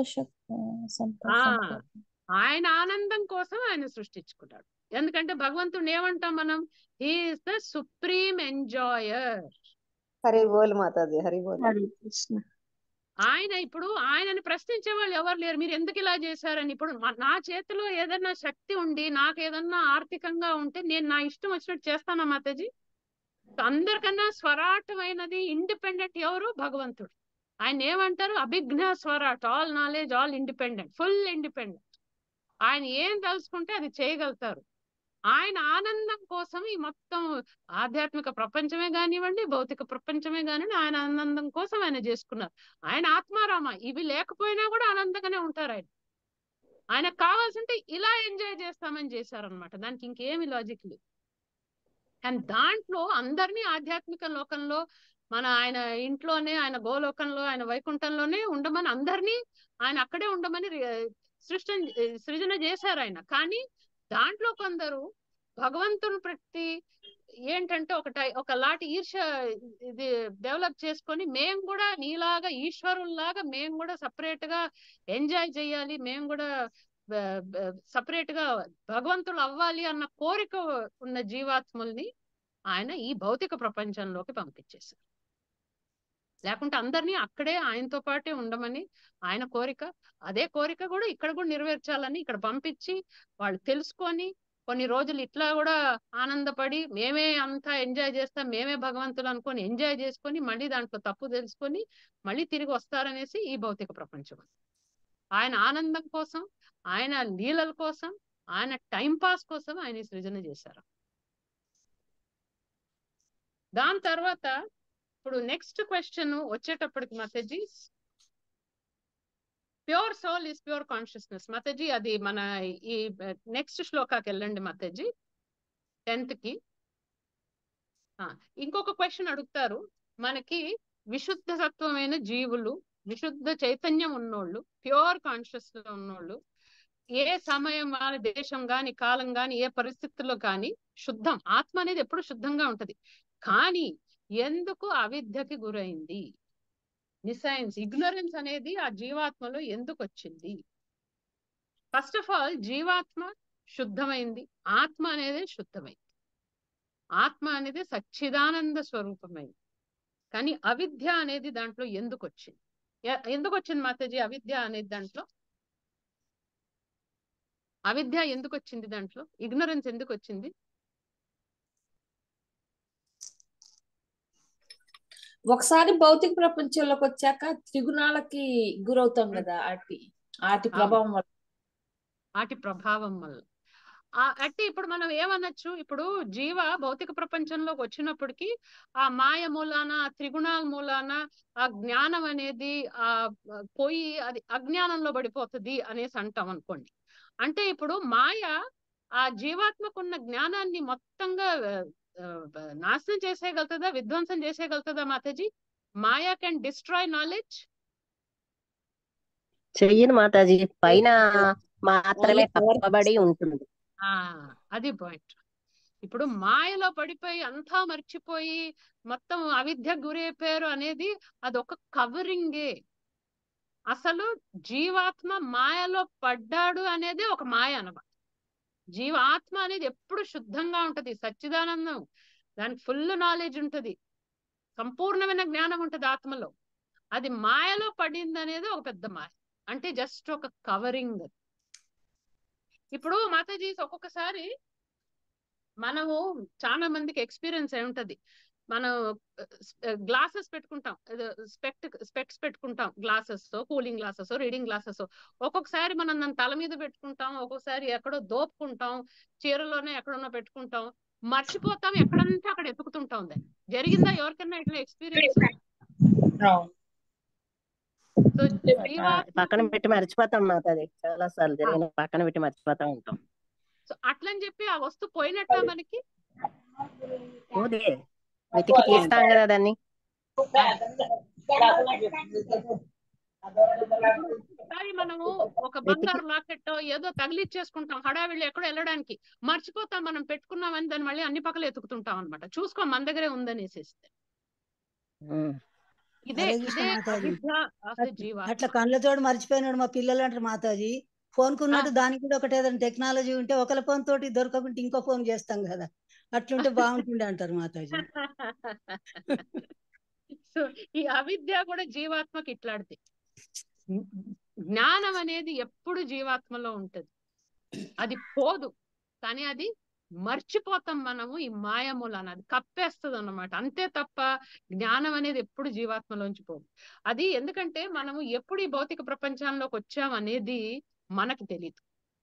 ఆ ఆయన ఆనందం కోసం ఆయన సృష్టించుకున్నాడు ఎందుకంటే భగవంతుడు ఏమంటాం మనం he is the supreme enjoyer Hari Bol Mataji Hari Bol Hare Krishna ఆయన ఇప్పుడు ఆయనని ప్రశ్నించే వాళ్ళు ఎవరు లేరు మీరు ఎందుకు ఇలా చేశారని ఇప్పుడు మా- నా చేతిలో ఏదైనా శక్తి ఉండి నాకు ఏదన్నా ఆర్థికంగా ఉంటే నేను నా ఇష్టం వచ్చినట్టు చేస్తానా మాతాజీ అందరికన్నా స్వరాటమైనది ఇండిపెండెంట్ ఎవరు భగవంతుడు ఆయన ఏమంటారు అభిజ్ఞ స్వరాట్ all knowledge all independent full independent ఆయన ఏం తలుచుకుంటే అది చేయగలుగుతారు ఆయన ఆనందం కోసం ఈ మొత్తం ఆధ్యాత్మిక ప్రపంచమే కానివ్వండి భౌతిక ప్రపంచమే కానివ్వండి ఆయన ఆనందం కోసం ఆయన చేసుకున్నారు ఆయన ఆత్మారామ ఇవి లేకపోయినా కూడా ఆనందంగానే ఉంటారు ఆయన ఆయనకు కావాల్సింటే ఇలా ఎంజాయ్ చేస్తామని చేశారనమాట దానికి ఇంకేమి లాజిక్ లేదు కానీ దాంట్లో అందరినీ ఆధ్యాత్మిక లోకంలో మన ఆయన ఇంట్లోనే ఆయన గోలోకంలో ఆయన వైకుంఠంలోనే ఉండమని అందరినీ ఆయన అక్కడే ఉండమని రి- సృష్టి సృజన చేశారు ఆయన కానీ దాంట్లో కొందరు భగవంతుని ప్రతి ఏంటంటే ఒక టై ఒక లాంటి ఈర్ష ఇది డెవలప్ చేసుకొని మేము కూడా నీలాగా ఈశ్వరుల్లాగా మేము కూడా సపరేట్ గా ఎంజాయ్ చేయాలి మేము కూడా సపరేట్ గా భగవంతులు అవ్వాలి అన్న కోరిక ఉన్న జీవాత్ముల్ని ఆయన ఈ భౌతిక ప్రపంచంలోకి పంపించేశారు లేకుంటే అందరినీ అక్కడే ఆయనతో పాటే ఉండమని ఆయన కోరిక అదే కోరిక కూడా ఇక్కడ కూడా నెరవేర్చాలని ఇక్కడ పంపించి వాళ్ళు తెలుసుకొని కొన్ని రోజులు ఇట్లా కూడా ఆనందపడి మేమే అంతా ఎంజాయ్ చేస్తాం మేమే భగవంతులు అనుకొని ఎంజాయ్ చేసుకొని మళ్ళీ దాంట్లో తప్పు తెలుసుకొని మళ్ళీ తిరిగి వస్తారనేసి ఈ భౌతిక ప్రపంచం ఆయన ఆనందం కోసం ఆయన లీలల కోసం ఆయన టైం పాస్ కోసం ఆయన ఈ సృజన చేశారు దాని తర్వాత ఇప్పుడు నెక్స్ట్ క్వశ్చన్ వచ్చేటప్పటికి Mataji pure soul is pure consciousness Mataji అది మన ఈ నెక్స్ట్ శ్లోకాకి వెళ్ళండి మాతాజీ టెన్త్ కి ఆ, ఇంకొక క్వశ్చన్ అడుగుతారు మనకి విశుద్ధ సత్వమైన జీవులు విశుద్ధ చైతన్యం ఉన్నోళ్ళు ప్యూర్ కాన్షియస్ లో ఉన్నోళ్ళు ఏ సమయం కానీ దేశం గాని కాలం గాని ఏ పరిస్థితుల్లో కానీ శుద్ధం ఆత్మ అనేది ఎప్పుడు శుద్ధంగా ఉంటది కానీ ఎందుకు అవిద్యకి గురైంది నిసైన్స్ ఇగ్నరెన్స్ అనేది ఆ జీవాత్మలో ఎందుకు వచ్చింది ఫస్ట్ ఆఫ్ ఆల్ జీవాత్మ శుద్ధమైంది ఆత్మ అనేది శుద్ధమైంది ఆత్మ అనేది సచ్చిదానంద స్వరూపమైంది కానీ అవిద్య అనేది దాంట్లో ఎందుకు వచ్చింది ఎ- ఎందుకు వచ్చింది మాతాజీ అవిద్య అనేది దాంట్లో అవిద్య ఎందుకు వచ్చింది దాంట్లో ఇగ్నరెన్స్ ఎందుకు వచ్చింది ఒకసారి భౌతిక ప్రపంచంలోకి వచ్చాక త్రిగుణాలకి గురవుతాం కదా వాటి వాటి ప్రభావం వల్ల వాటి ప్రభావం వల్ల ఆ అంటే ఇప్పుడు మనం ఏమనొచ్చు ఇప్పుడు జీవ భౌతిక ప్రపంచంలోకి వచ్చినప్పటికీ ఆ మాయ మూలాన ఆ త్రిగుణాల మూలాన ఆ జ్ఞానం అనేది ఆ పోయి అది అజ్ఞానంలో పడిపోతుంది అనేసి అంటాం అనుకోండి అంటే ఇప్పుడు మాయ ఆ జీవాత్మకున్న జ్ఞానాన్ని మొత్తంగా ఆ, ఆ, నాశనం చేసేయగలుగుతుందా విధ్వంసం చేసేయగలుగుతుందా మాతాజీ మాయా కెన్ డిస్ట్రాయ్ నాలెడ్జ్ చెయ్యను మాతాజీ పైన మాత్రమే Only power కప్పబడి ఉంటుంది ఆ అది పాయింట్ ఇప్పుడు మాయలో పడిపోయి అంతా మర్చిపోయి మొత్తం అవిద్య గురైపోయారు అనేది అది ఒక కవరింగే అసలు జీవాత్మ మాయలో పడ్డాడు అనేది ఒక మాయ అనమాట జీవాత్మ అనేది ఎప్పుడు శుద్ధంగా ఉంటది సచ్చిదానందం దానికి ఫుల్ నాలెడ్జ్ ఉంటది సంపూర్ణమైన జ్ఞానం ఉంటది ఆత్మలో అది మాయలో పడింది అనేది ఒక పెద్ద మాయ అంటే జస్ట్ ఒక కవరింగ్ ఇప్పుడు మాతాజీ ఒక్కొక్కసారి మనము చాలా మందికి ఎక్స్పీరియన్స్ అయి ఉంటది మనం గ్లాసెస్ పెట్టుకుంటాం స్పెక్ట్ స్పెక్ట్స్ పెట్టుకుంటాం glasses cooling glasses reading glasses ఒక్కొక్కసారి మనం దాని తల మీద పెట్టుకుంటాం ఒక్కొక్కసారి ఎక్కడో దోపుకుంటాం చీరలోనే ఎక్కడన్నా పెట్టుకుంటాం మర్చిపోతాం ఎక్కడంటే అక్కడ ఎతుకుతుంటాం దాన్ని జరిగిందా ఎవరికైనా ఇట్లా ఎక్స్పీరియన్స్ సో ఆ, జీవాత్మ పక్కన పెట్టి మర్చిపోతాం మాతాజీ చాలా సార్లు జరిగిన పక్కన పెట్టి మర్చిపోతా ఉంటాం సో అట్లని చెప్పి ఆ వస్తువు పోయినట్ట మనకి పోదే వెతికి తీస్తాం కదా దాన్ని ఒకసారి మనము ఒక బంగారు లాకెట్ ఏదో తగిలిచ్చేసుకుంటాం హడావిడి ఎక్కడో వెళ్ళడానికి మర్చిపోతాం మనం పెట్టుకున్నామని దాన్ని మళ్ళీ అన్ని పక్కల ఎతుకుతుంటాం అనమాట చూసుకో మన దగ్గరే ఉందనేసేస్తే ఉమ్. ఇదే హరే కృష్ణ ఇదే మాతాజీ అవిద్య ఆఫ్ ద అట్లా జీవాత్మ అట్లా కళ్ళతోడు మర్చిపోయినాడు మా పిల్లలు అంటారు మాతాజీ ఫోన్ ఆ, కున్నట్టు దానికి కూడా ఒకటి ఏదైనా టెక్నాలజీ ఉంటే ఒకరి ఫోన్ తోటి దొరకకుంటే ఇంకో ఫోన్ చేస్తాం కదా అట్లుంటే బాగుంటుండే అంటారు మాతాజీ సో ఈ అవిద్య కూడా జీవాత్మకి ఇట్లాంటిది జ్ఞానం అనేది ఎప్పుడు జీవాత్మలో ఉంటది అది పోదు కానీ అది మర్చిపోతాం మనము ఈ మాయమూలన అది కప్పేస్తుంది అన్నమాట అంతే తప్ప జ్ఞానం అనేది ఎప్పుడు జీవాత్మలోంచి పోదు అది ఎందుకంటే మనము ఎప్పుడు ఈ భౌతిక ప్రపంచంలోకి వచ్చాం అనేది మనకి తెలియదు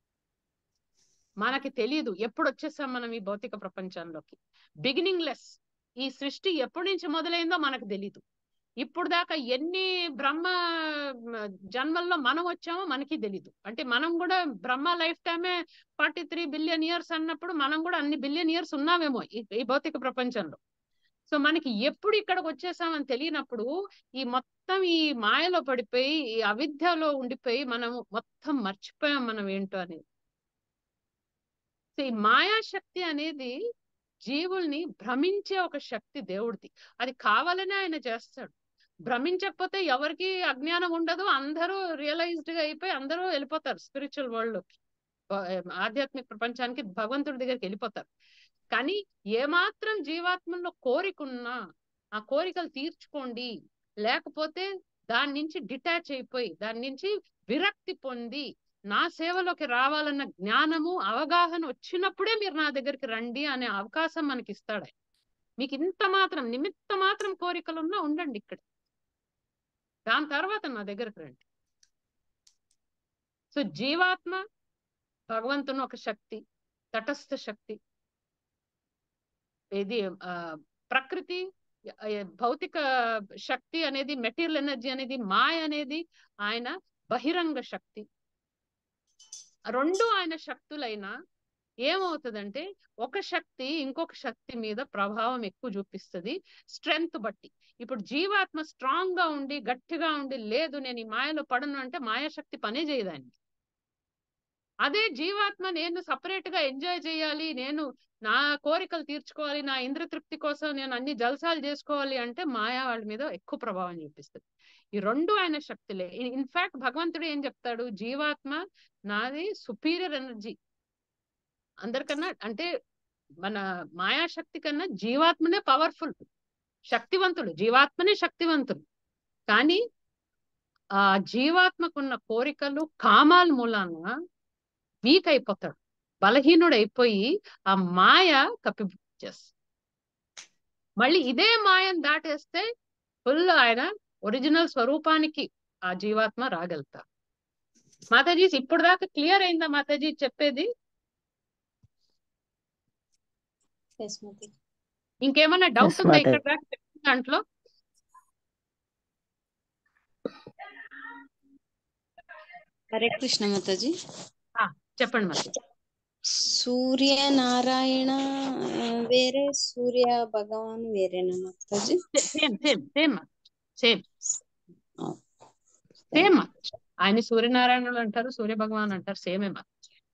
మనకి తెలియదు ఎప్పుడు వచ్చేసాం మనం ఈ భౌతిక ప్రపంచంలోకి బిగినింగ్ లెస్ ఈ సృష్టి ఎప్పటి నుంచి మొదలైందో మనకు తెలీదు ఇప్పుడు దాకా ఎన్ని బ్రహ్మ మ, జన్మల్లో మనం వచ్చామో మనకి తెలీదు అంటే మనం కూడా బ్రహ్మ లైఫ్ టైమే ఫార్టీ త్రీ బిలియన్ ఇయర్స్ అన్నప్పుడు మనం కూడా అన్ని బిలియన్ ఇయర్స్ ఉన్నామేమో ఈ ఈ భౌతిక ప్రపంచంలో సో మనకి ఎప్పుడు ఇక్కడికి వచ్చేసామని తెలియనప్పుడు ఈ మొత్తం ఈ మాయలో పడిపోయి ఈ అవిద్యలో ఉండిపోయి మనము మొత్తం మర్చిపోయాం మనం ఏంటో అనేది సో ఈ మాయాశక్తి అనేది జీవుల్ని భ్రమించే ఒక శక్తి దేవుడిది అది కావాలనే ఆయన చేస్తాడు భ్రమించకపోతే ఎవరికి అజ్ఞానం ఉండదు అందరూ రియలైజ్డ్ గా అయిపోయి అందరూ వెళ్ళిపోతారు స్పిరిచువల్ వరల్డ్ లోకి బ- ఆధ్యాత్మిక ప్రపంచానికి భగవంతుడి దగ్గరికి వెళ్ళిపోతారు కానీ ఏమాత్రం జీవాత్మలో కోరిక ఉన్నా ఆ కోరికలు తీర్చుకోండి లేకపోతే దాని నుంచి డిటాచ్ అయిపోయి దాని నుంచి విరక్తి పొంది నా సేవలోకి రావాలన్న జ్ఞానము అవగాహన వచ్చినప్పుడే మీరు నా దగ్గరికి రండి అనే అవకాశం మనకి ఇస్తాడు ఆయన. మీకు ఇంత మాత్రం నిమిత్త మాత్రం కోరికలున్నా ఉండండి ఇక్కడ దాని తర్వాత నా దగ్గరికి రండి సో జీవాత్మ భగవంతుని ఒక శక్తి తటస్థ శక్తి ఇది ఆ, ప్రకృతి ఆ, భౌతిక శక్తి అనేది మెటీరియల్ ఎనర్జీ అనేది మాయ అనేది ఆయన బహిరంగ శక్తి రెండు ఆయన శక్తులైనా ఏమవుతుందంటే ఒక శక్తి ఇంకొక శక్తి మీద ప్రభావం ఎక్కువ చూపిస్తుంది స్ట్రెంగ్త్ బట్టి ఇప్పుడు జీవాత్మ స్ట్రాంగ్ గా ఉండి గట్టిగా ఉండి లేదు నేను ఈ మాయలో పడను అంటే మాయాశక్తి పనే చేయదాన్ని అదే జీవాత్మ నేను సపరేట్ గా ఎంజాయ్ చేయాలి నేను నా కోరికలు తీర్చుకోవాలి నా ఇంద్రతృప్తి కోసం నేను అన్ని జల్సాలు చేసుకోవాలి అంటే మాయా వాళ్ళ మీద ఎక్కువ ప్రభావం చూపిస్తుంది ఈ రెండు ఆయన శక్తులే ఇన్ఫాక్ట్ భగవంతుడు ఏం చెప్తాడు జీవాత్మ నాది సుపీరియర్ ఎనర్జీ అందరికన్నా అంటే మన మాయాశక్తి కన్నా జీవాత్మనే పవర్ఫుల్ శక్తివంతుడు జీవాత్మనే శక్తివంతుడు కానీ ఆ జీవాత్మకున్న కోరికలు కామాల మూలాన వీక్ అయిపోతాడు బలహీనుడు అయిపోయి ఆ మాయ కప్పిచేస్తుంది మళ్ళీ ఇదే మాయను దాటేస్తే ఫుల్ ఆయన ఒరిజినల్ స్వరూపానికి ఆ జీవాత్మ రాగలుగుతారు మాతాజీ ఇప్పుడు దాకా క్లియర్ అయిందా మాతాజీ చెప్పేది ఎస్ మాతాజీ ఇంకేమన్నా డౌట్ ఎస్ ఉందా మాతాజీ ఇక్కడ దాకా చెప్పిన దాంట్లో హరే కృష్ణ మాతాజీ ఆ, చెప్పండి మాతాజీ సూర్యనారాయణ ఆ, వేరే సూర్య భగవాన్ వేరేనా Mataji same same same same same ఆయన సూర్యనారాయణులు అంటారు సూర్య భగవాన్ అంటారు సేమే మా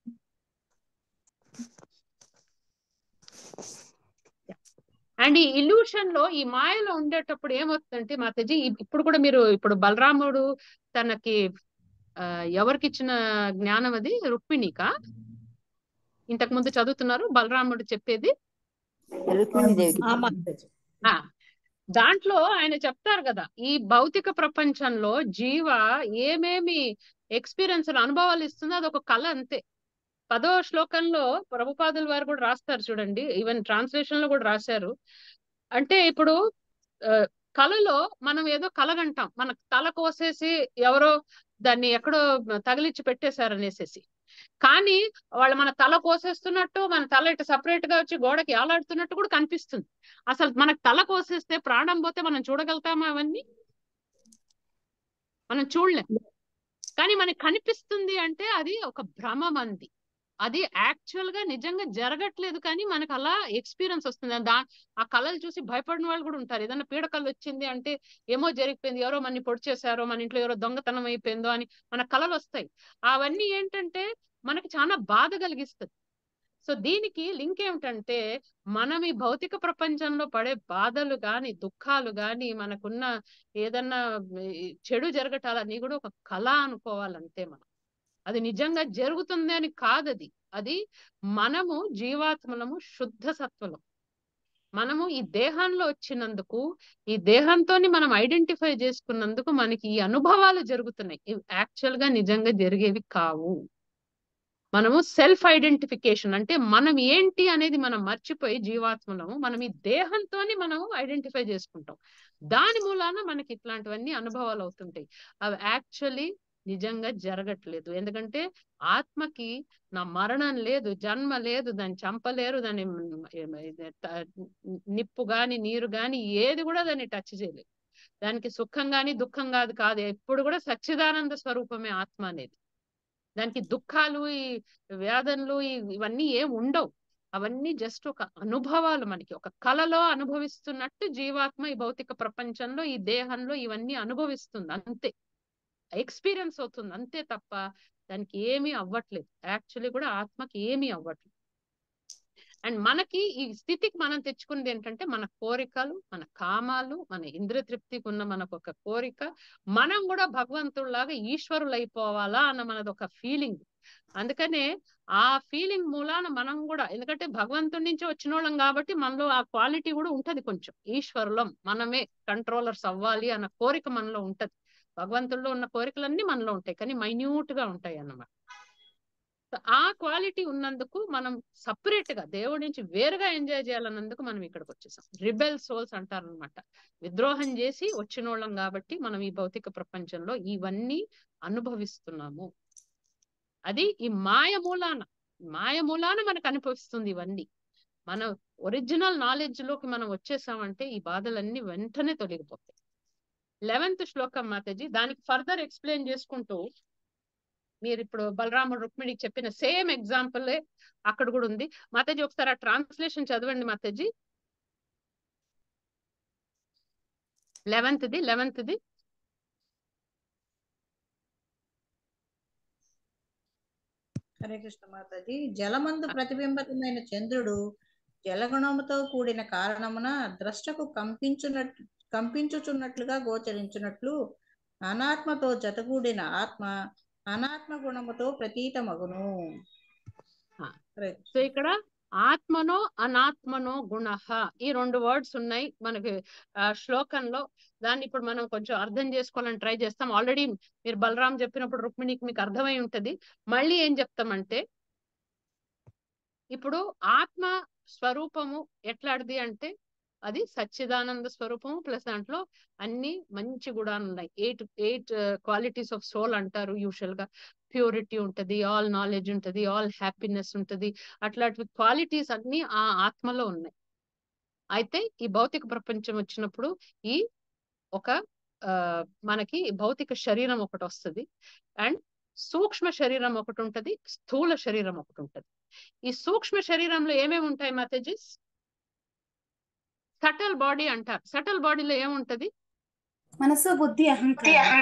అండ్ ఈ ఇల్యూషన్ లో ఈ మాయలో ఉండేటప్పుడు ఏమవుతుందంటే మాతాజీ ఇ- ఇప్పుడు కూడా మీరు ఇప్పుడు బలరాముడు తనకి ఆ, ఎవరికి ఇచ్చిన జ్ఞానం అది రుక్మిణికా ఇంతకు ముందు చదువుతున్నారు బలరాముడు చెప్పేది రుక్మిణి దేవికి ఆ మాతాజీ ఆ దాంట్లో ఆయన చెప్తారు కదా ఈ భౌతిక ప్రపంచంలో జీవ ఏమేమి ఎక్స్పీరియన్స్ అనుభవాలు ఇస్తుందో అది ఒక కళ అంతే పదో శ్లోకంలో ప్రభుపాదుల వారు కూడా రాస్తారు చూడండి ఈవెన్ ట్రాన్స్లేషన్ లో కూడా రాశారు అంటే ఇప్పుడు ఆ, కళలో మనం ఏదో కలగంటాం మన తల కోసేసి ఎవరో దాన్ని ఎక్కడో తగిలిచ్చి పెట్టేశారు అనేసేసి కానీ వాళ్ళు మన తల కోసేస్తున్నట్టు మన తల ఇటు సపరేట్ గా వచ్చి గోడకి ఆలాడుతున్నట్టు కూడా కనిపిస్తుంది అసలు మనకు తల కోసేస్తే ప్రాణం పోతే మనం చూడగలుగుతామా అవన్నీ మనం చూడలేం కానీ మనకి కనిపిస్తుంది అంటే అది ఒక భ్రమ మంది అది యాక్చువల్ గా నిజంగా జరగట్లేదు కానీ మనకు అలా ఎక్స్పీరియన్స్ వస్తుంది దా ఆ కళలు చూసి భయపడిన వాళ్ళు కూడా ఉంటారు ఏదైనా పీడకలు వచ్చింది అంటే ఏమో జరిగిపోయింది ఎవరో మన పొడి చేశారో మన ఇంట్లో ఎవరో దొంగతనం అయిపోయిందో అని మన కళలు వస్తాయి అవన్నీ ఏంటంటే మనకి చాలా బాధ కలిగిస్తుంది సో దీనికి లింక్ ఏమిటంటే మనం ఈ భౌతిక ప్రపంచంలో పడే బాధలు గాని దుఃఖాలు గాని మనకున్న ఏదన్నా ఈ చెడు జరగటాలన్నీ కూడా ఒక కళ అనుకోవాలంతే మనం అది నిజంగా జరుగుతుంది అని కాదది అది మనము జీవాత్మలము శుద్ధ సత్వలం మనము ఈ దేహంలో వచ్చినందుకు ఈ దేహంతోని మనం ఐడెంటిఫై చేసుకున్నందుకు మనకి ఈ అనుభవాలు జరుగుతున్నాయి ఇవి యాక్చువల్ గా నిజంగా జరిగేవి కావు మనము సెల్ఫ్ ఐడెంటిఫికేషన్ అంటే మనం ఏంటి అనేది మనం మర్చిపోయి జీవాత్మలము మనం ఈ దేహంతోని మనం ఐడెంటిఫై చేసుకుంటాం దాని మూలాన మనకి ఇట్లాంటివన్నీ అనుభవాలు అవుతుంటాయి అవి యాక్చువల్లీ నిజంగా జరగట్లేదు ఎందుకంటే ఆత్మకి నా మరణం లేదు జన్మ లేదు దాన్ని చంపలేరు దాన్ని నిప్పు గాని నీరు గాని ఏది కూడా దాన్ని టచ్ చేయలేదు దానికి సుఖం గాని దుఃఖం కాదు కాదు ఎప్పుడు కూడా సచ్చిదానంద స్వరూపమే ఆత్మ అనేది దానికి దుఃఖాలు ఈ వేదనలు ఇవన్నీ ఏం ఉండవు అవన్నీ జస్ట్ ఒక అనుభవాలు మనకి ఒక కళలో అనుభవిస్తున్నట్టు జీవాత్మ ఈ భౌతిక ప్రపంచంలో ఈ దేహంలో ఇవన్నీ అనుభవిస్తుంది అంతే ఎక్స్పీరియన్స్ అవుతుంది అంతే తప్ప దానికి ఏమీ అవ్వట్లేదు యాక్చువల్లీ కూడా ఆత్మకి ఏమీ అవ్వట్లేదు అండ్ మనకి ఈ స్థితికి మనం తెచ్చుకున్నది ఏంటంటే మన కోరికలు మన కామాలు మన ఇంద్రియ తృప్తికి ఉన్న మనకు ఒక కోరిక మనం కూడా భగవంతుడిలాగా ఈశ్వరులు అయిపోవాలా అన్న మనది ఒక ఫీలింగ్ అందుకనే ఆ ఫీలింగ్ మూలాన మనం కూడా ఎందుకంటే భగవంతుడి నుంచి వచ్చిన వాళ్ళం కాబట్టి మనలో ఆ క్వాలిటీ కూడా ఉంటది కొంచెం ఈశ్వరులం మనమే కంట్రోలర్స్ అవ్వాలి అన్న కోరిక మనలో ఉంటది భగవంతుల్లో ఉన్న కోరికలన్నీ మనలో ఉంటాయి కానీ మైన్యూట్ గా ఉంటాయి అన్నమాట ఆ క్వాలిటీ ఉన్నందుకు మనం సపరేట్ గా దేవుడి నుంచి వేరుగా ఎంజాయ్ చేయాలన్నందుకు మనం ఇక్కడికి వచ్చేసాం రిబెల్ సోల్స్ అంటారనమాట విద్రోహం చేసి వచ్చిన వాళ్ళం కాబట్టి మనం ఈ భౌతిక ప్రపంచంలో ఇవన్నీ అనుభవిస్తున్నాము అది ఈ మాయ మూలాన మాయ మూలాన మనకు అనుభవిస్తుంది ఇవన్నీ మన ఒరిజినల్ నాలెడ్జ్ లోకి మనం వచ్చేసామంటే ఈ బాధలన్నీ వెంటనే తొలగిపోతాయి లెవెన్త్ శ్లోకం మాతాజీ దానికి ఫర్దర్ ఎక్స్ప్లెయిన్ చేసుకుంటూ మీరు ఇప్పుడు బలరాముడు రుక్మిణికి చెప్పిన సేమ్ ఎగ్జాంపుల్ అక్కడ కూడా ఉంది మాతాజీ ఒకసారి ఆ ట్రాన్స్లేషన్ చదవండి మాతాజీ లెవెన్త్ది లెవెన్త్ది హరే కృష్ణ మాతాజీ జలమందు ప్రతిబింబితమైన చంద్రుడు జలగుణముతో కూడిన కారణమున ద్రష్టకు కంపించునట్లు కంపించుచున్నట్లుగా గోచరించినట్లు అనాత్మతో జతగూడిన ఆత్మ అనాత్మ గుణముతో ప్రతీతమగును సో ఇక్కడ ఆత్మనో అనాత్మనో గుణ ఈ రెండు వర్డ్స్ ఉన్నాయి మనకి శ్లోకంలో దాన్ని ఇప్పుడు మనం కొంచెం అర్థం చేసుకోవాలని ట్రై చేస్తాం ఆల్రెడీ మీరు బలరాం చెప్పినప్పుడు రుక్మిణికి మీకు అర్థమై ఉంటది మళ్ళీ ఏం చెప్తామంటే ఇప్పుడు ఆత్మ స్వరూపము ఎట్లాంటిది అంటే అది సచ్చిదానంద స్వరూపము ప్లస్ దాంట్లో అన్ని మంచి గుణాలు ఉన్నాయి eight eight qualities of soul అంటారు యూజువల్ గా ప్యూరిటీ ఉంటది ఆల్ నాలెడ్జ్ ఉంటది ఆల్ హ్యాపీనెస్ ఉంటది అట్లాంటి క్వాలిటీస్ అన్ని ఆ ఆత్మలో ఉన్నాయి అయితే ఈ భౌతిక ప్రపంచం వచ్చినప్పుడు ఈ ఒక ఆ మనకి భౌతిక శరీరం ఒకటి వస్తుంది అండ్ సూక్ష్మ శరీరం ఒకటి ఉంటది స్థూల శరీరం ఒకటి ఉంటది ఈ సూక్ష్మ శరీరంలో ఏమేమి ఉంటాయి మాతేజీస్ సటల్ బాడీ అంటారు సటల్ బాడీలో ఏముంటది మనసు బుద్ధి అహంకారం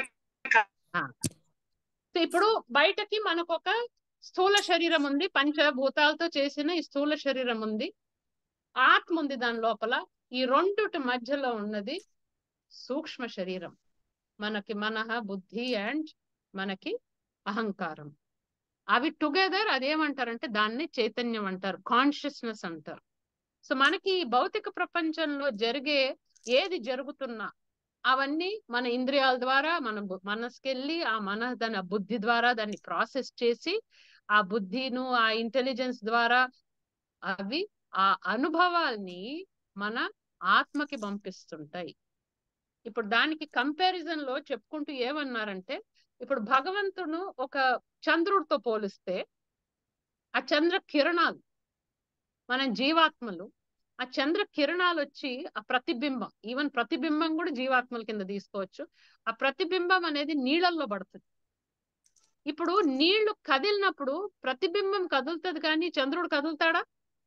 సో ఇప్పుడు బయటకి మనకు ఒక స్థూల శరీరం ఉంది పంచభూతాలతో చేసిన ఈ స్థూల శరీరం ఉంది ఆత్మ ఉంది దాని లోపల ఈ రెండుటి మధ్యలో ఉన్నది సూక్ష్మ శరీరం మనకి మనహ బుద్ధి అండ్ మనకి అహంకారం అవి టుగెదర్ అదేమంటారంటే దాన్ని చైతన్యం అంటారు కాన్షియస్నెస్ అంటారు సో మనకి భౌతిక ప్రపంచంలో జరిగే ఏది జరుగుతున్నా అవన్నీ మన ఇంద్రియాల ద్వారా మన మనసుకెళ్ళి ఆ మన దాని బుద్ధి ద్వారా దాన్ని ప్రాసెస్ చేసి ఆ బుద్ధిను ఆ ఇంటెలిజెన్స్ ద్వారా అవి ఆ అనుభవాల్ని మన ఆత్మకి పంపిస్తుంటాయి ఇప్పుడు దానికి కంపారిజన్ లో చెప్పుకుంటూ ఏమన్నారంటే ఇప్పుడు భగవంతుడు ఒక చంద్రుడితో పోలిస్తే ఆ చంద్ర కిరణాలు మనం జీవాత్మలు ఆ చంద్ర కిరణాలు వచ్చి ఆ ప్రతిబింబం ఈవెన్ ప్రతిబింబం కూడా జీవాత్మల కింద తీసుకోవచ్చు ఆ ప్రతిబింబం అనేది నీళ్ళల్లో పడుతుంది ఇప్పుడు నీళ్లు కదిలినప్పుడు ప్రతిబింబం కదులుతుంది కానీ చంద్రుడు కదులుతాడా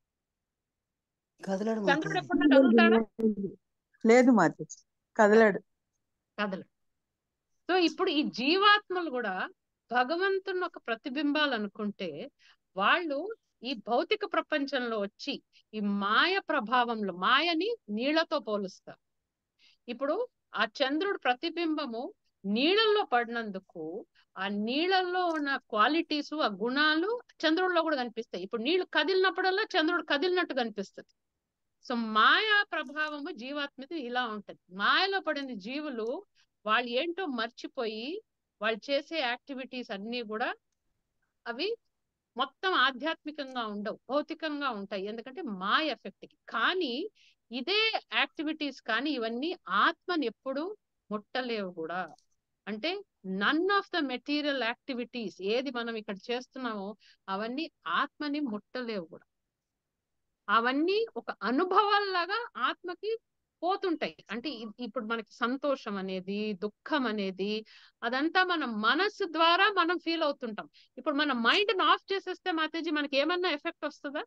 కదలడు చంద్రుడు ఎప్పుడన్నా కదులుతాడా లేదు మాత కదలడు కదలడు సో ఇప్పుడు ఈ జీవాత్మలు కూడా భగవంతుని ఒక ప్రతిబింబాలు అనుకుంటే వాళ్ళు ఈ భౌతిక ప్రపంచంలో వచ్చి ఈ మాయ ప్రభావంలో మాయని నీళ్లతో పోలుస్తారు ఇప్పుడు ఆ చంద్రుడు ప్రతిబింబము నీళ్ళల్లో పడినందుకు ఆ నీళ్ళల్లో ఉన్న క్వాలిటీస్ ఆ గుణాలు చంద్రుడిలో కూడా కనిపిస్తాయి ఇప్పుడు నీళ్లు కదిలినప్పుడల్లా చంద్రుడు కదిలినట్టు కనిపిస్తుంది సో మాయా ప్రభావము జీవాత్మది ఇలా ఉంటది మాయలో పడిన జీవులు వాళ్ళు ఏంటో మర్చిపోయి వాళ్ళు చేసే యాక్టివిటీస్ అన్ని కూడా అవి మొత్తం ఆధ్యాత్మికంగా ఉండవు భౌతికంగా ఉంటాయి ఎందుకంటే మాయ ఎఫెక్ట్ కి కానీ ఇదే యాక్టివిటీస్ కానీ ఇవన్నీ ఆత్మని ఎప్పుడు ముట్టలేవు కూడా అంటే none of the material activities ఏది మనం ఇక్కడ చేస్తున్నామో అవన్నీ ఆత్మని ముట్టలేవు కూడా అవన్నీ ఒక అనుభవాల్లాగా ఆత్మకి పోతుంటాయి అంటే ఇ- ఇప్పుడు మనకి సంతోషం అనేది దుఃఖం అనేది అదంతా మన మనసు ద్వారా మనం ఫీల్ అవుతుంటాం ఇప్పుడు మన మైండ్ ఆఫ్ చేసేస్తే మాతాజీ మనకి ఏమన్నా ఎఫెక్ట్ వస్తుందా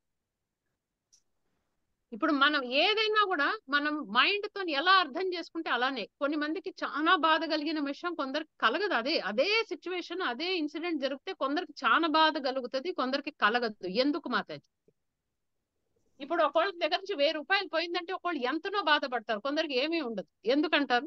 ఇప్పుడు మనం ఏదైనా కూడా మనం మైండ్ తో ఎలా అర్థం చేసుకుంటే అలానే కొన్ని మందికి చాలా బాధ కలిగిన విషయం కొందరికి కలగదు అదే అదే సిచ్యువేషన్ అదే ఇన్సిడెంట్ జరిగితే కొందరికి చాలా బాధ కలుగుతుంది కొందరికి కలగదు ఎందుకు మాతాజీ ఇప్పుడు ఒకళ్ళ దగ్గర నుంచి వెయ్యి రూపాయలు పోయిందంటే ఒకళ్ళు ఎంతనో బాధపడతారు కొందరికి ఏమీ ఉండదు ఎందుకంటారు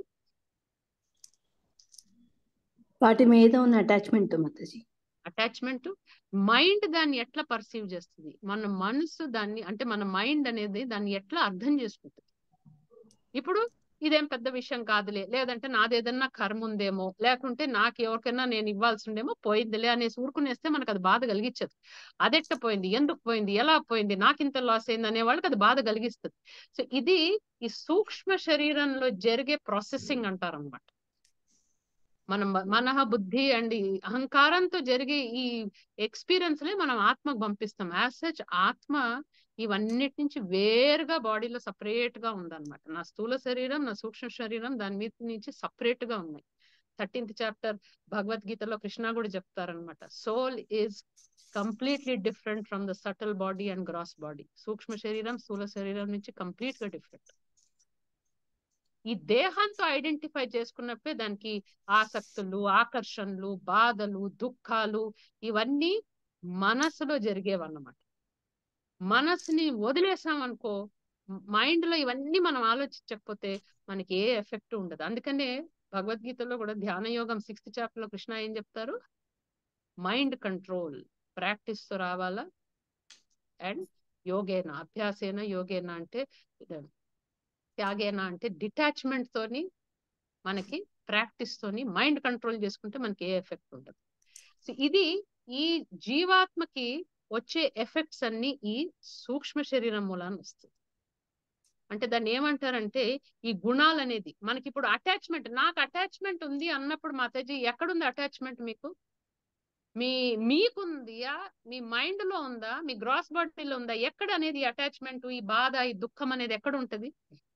వాటి మీద ఉన్న అటాచ్మెంట్ మాతాజీ అటాచ్మెంట్ మైండ్ దాన్ని ఎట్లా పర్సీవ్ చేస్తుంది మన మనసు దాన్ని అంటే మన మైండ్ అనేది దాన్ని ఎట్లా అర్థం చేసుకుంటుంది ఇప్పుడు ఇదేం పెద్ద విషయం కాదులే లేదంటే నాదేదన్నా కర్మ ఉందేమో లేకుంటే నాకు ఎవరికైనా నేను ఇవ్వాల్సి ఉండేమో పోయిందిలే అనేసి ఊరుకునేస్తే మనకు అది బాధ కలిగించదు అదెట్ట పోయింది ఎందుకు పోయింది ఎలా పోయింది నాకు ఇంత లాస్ అయింది అనే వాళ్ళకి అది బాధ కలిగిస్తుంది సో ఇది ఈ సూక్ష్మ శరీరంలో జరిగే ప్రాసెసింగ్ అంటారు అనమాట మనం మనహ బుద్ధి అండ్ ఈ అహంకారంతో జరిగే ఈ ఎక్స్పీరియన్స్ లే మనం ఆత్మకు పంపిస్తాం యాజ్ సచ్ ఆత్మ ఇవన్నిటి నుంచి వేరుగా బాడీలో సపరేట్ గా ఉందన్నమాట నా స్థూల శరీరం నా సూక్ష్మ శరీరం దాని మీద నుంచి సపరేట్ గా ఉన్నాయి థర్టీన్త్ చాప్టర్ భగవద్గీతలో కృష్ణ కూడా చెప్తారనమాట soul is completely different from the subtle body and gross body సూక్ష్మ శరీరం స్థూల శరీరం నుంచి కంప్లీట్ గా డిఫరెంట్ ఈ దేహంతో ఐడెంటిఫై చేసుకున్నప్పుడే దానికి ఆసక్తులు ఆకర్షణలు బాధలు దుఃఖాలు ఇవన్నీ మనసులో జరిగేవన్నమాట మనసుని వదిలేసామనుకో మైండ్ లో ఇవన్నీ మనం ఆలోచించకపోతే మనకి ఏ ఎఫెక్ట్ ఉండదు అందుకనే భగవద్గీతలో కూడా ధ్యాన యోగం సిక్స్త్ చాప్టర్ లో కృష్ణ ఏం చెప్తారు మైండ్ కంట్రోల్ ప్రాక్టీస్ తో రావాలా అండ్ యోగేన అభ్యాసేన యోగేన అంటే త్యాగేన అంటే డిటాచ్మెంట్ తోని మనకి ప్రాక్టీస్ తోని మైండ్ కంట్రోల్ చేసుకుంటే మనకి ఏ ఎఫెక్ట్ ఉండదు సో ఇది ఈ జీవాత్మకి వచ్చే ఎఫెక్ట్స్ అన్ని ఈ సూక్ష్మ శరీరం మూలాన వస్తుంది అంటే దాన్ని ఏమంటారంటే ఈ గుణాలు అనేది మనకి ఇప్పుడు అటాచ్మెంట్ నాకు అటాచ్మెంట్ ఉంది అన్నప్పుడు మాతాజీ ఎక్కడుంది అటాచ్మెంట్ మీకు మీ మీకుందియా మీ మైండ్ లో ఉందా మీ గ్రాస్ బాడీలో ఉందా ఎక్కడ అనేది అటాచ్మెంట్ ఈ బాధ ఈ దుఃఖం అనేది ఎక్కడ ఉంటది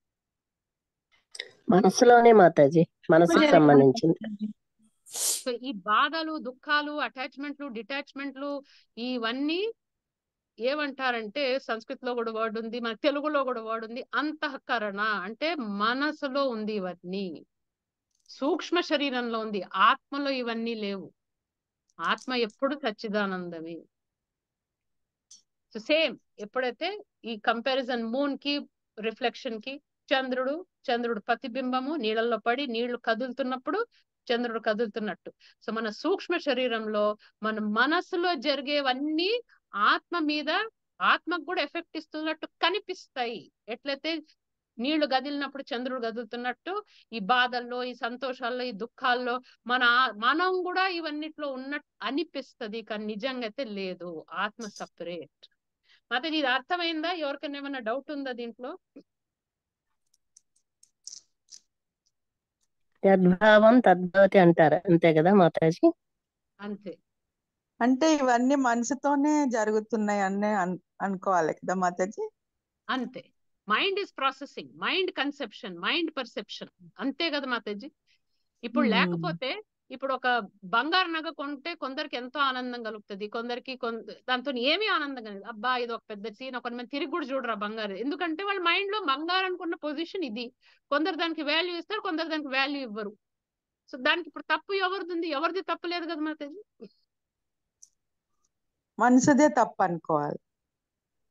మనసులోనే మాతాజీ మనసుకు సంబంధించింది సో ఈ బాధలు దుఃఖాలు అటాచ్మెంట్లు డిటాచ్మెంట్లు ఇవన్నీ ఏమంటారంటే సంస్కృతిలో కూడా వర్డ్ ఉంది మన తెలుగులో కూడా వర్డ్ ఉంది అంతఃకరణ అంటే మనసులో ఉంది ఇవన్నీ సూక్ష్మ శరీరంలో ఉంది ఆత్మలో ఇవన్నీ లేవు ఆత్మ ఎప్పుడు సచ్చిదానందమే సో సేమ్ ఎప్పుడైతే ఈ కంపారిజన్ మూన్ కి రిఫ్లెక్షన్ కి చంద్రుడు చంద్రుడు ప్రతిబింబము నీళ్ళల్లో పడి నీళ్లు కదులుతున్నప్పుడు చంద్రుడు కదులుతున్నట్టు సో మన సూక్ష్మ శరీరంలో మన మనసులో జరిగేవన్నీ ఆత్మ మీద ఆత్మకు కూడా ఎఫెక్ట్ ఇస్తున్నట్టు కనిపిస్తాయి ఎట్లయితే నీళ్లు గదిలినప్పుడు చంద్రుడు గదులుతున్నట్టు ఈ బాధల్లో ఈ సంతోషాల్లో ఈ దుఃఖాల్లో మన మనం కూడా ఇవన్నిట్లో ఉన్నట్టు అనిపిస్తుంది కానీ నిజంగా అయితే లేదు ఆత్మ సపరేట్ మాత ఇది అర్థమైందా ఎవరికైనా ఏమైనా డౌట్ ఉందా దీంట్లో యద్భావం తద్భవతి అంటారు అంతే కదా మాతాజీ అంతే అంటే ఇవన్నీ మనసుతోనే జరుగుతున్నాయి అనే అన్- అనుకోవాలి కదా మాతాజీ అంతే mind is processing mind conception mind perception అంతే కదా మాతాజీ ఇప్పుడు మ్మ్. లేకపోతే ఇప్పుడు ఒక బంగారు నగ కొంటే కొందరికి ఎంతో ఆనందం కలుగుతుంది కొందరికి కొంద దాంతో ఏమీ ఆనందం కలగదు అబ్బా ఇది ఒక పెద్ద సీన్ కొంతమంది తిరిగి కూడా చూడరు ఆ బంగారు ఎందుకంటే వాళ్ళ మైండ్ లో బంగారు అనుకున్న పొజిషన్ ఇది కొందరు దానికి వాల్యూ ఇస్తారు కొందరు దానికి వాల్యూ ఇవ్వరు సో దానికి ఇప్పుడు తప్పు ఎవరిది ఉంది ఎవరిది తప్పు లేదు కదా మాతాజీ మనసుదే తప్పు అనుకోవాలి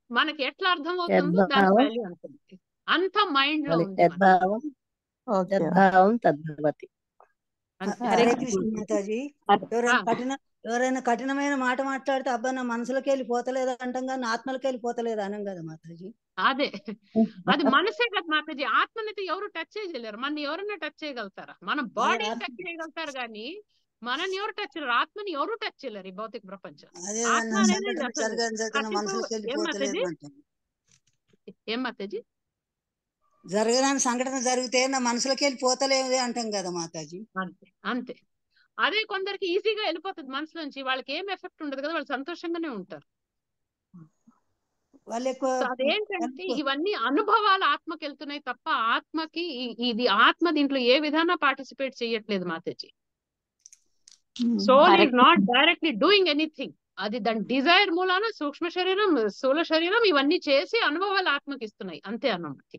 మనకి ఎట్లా అర్థమవుతుందో దాని యద్భావం వాల్యూ అంటుంది అంత మైండ్ లో మళ్ళీ ఉంది మనకి యద్భావం ఓకే యద్భావం తద్భవతి అంతే హరే అది కృష్ణ మాతాజీ ఆ, ఎవరైనా కఠిన ఎవరైనా కఠినమైన మాట మాట్లాడితే అబ్బా నా మనసులోకి వెళ్ళి పోతలేదు అంటాం కానీ నా ఆత్మలోకి వెళ్ళి పోతలేదు అనం కదా మాతాజీ అదే అది మనసే కదా మాతాజీ ఆత్మనైతే ఎవరు టచ్ చేయలేరు మన ఎవరైనా టచ్ చేయగలుగుతారా మన బాడీ ఆత్మ టచ్ చేయగలుగుతారు కానీ మనని ఎవరు టచ్ చేయలేరు ఆత్మని ఎవరు టచ్ చేయలేరు ఈ భౌతిక ప్రపంచం అదే ఆత్మ నా అనేది సంఘటన అసలు జరగని జరుగుతున్న కట్టింపు మనసులోకి వెళ్ళి ఏం పోతలేదు మాతాజీ అంటాం ఏం మాతాజీ జరగని సంఘటన జరిగితే నా మనసులోకి వెళ్ళి పోతలేదు అంటాం కదా మాతాజీ అంతే అంతే అదే కొందరికి ఈజీగా వెళ్ళిపోతుంది మనసులోంచి వాళ్ళకి ఏం ఎఫెక్ట్ ఉండదు కదా వాళ్ళు సంతోషంగానే ఉంటారు వాళ్ళు ఎక్కువ సో అదేంటంటే ఎక్కువ ఇవన్నీ అనుభవాలు ఆత్మకి వెళ్తున్నాయి తప్ప ఆత్మకి ఈ- ఇది ఆత్మ దీంట్లో ఏ విధానా పార్టిసిపేట్ చేయట్లేదు Mataji soul Hare is not directly doing anything అది దాని డిజైర్ మూలాన సూక్ష్మ శరీరం స్థూల శరీరం ఇవన్నీ చేసి అనుభవాలు ఆత్మకి ఇస్తున్నాయి అంతే అన్నమాట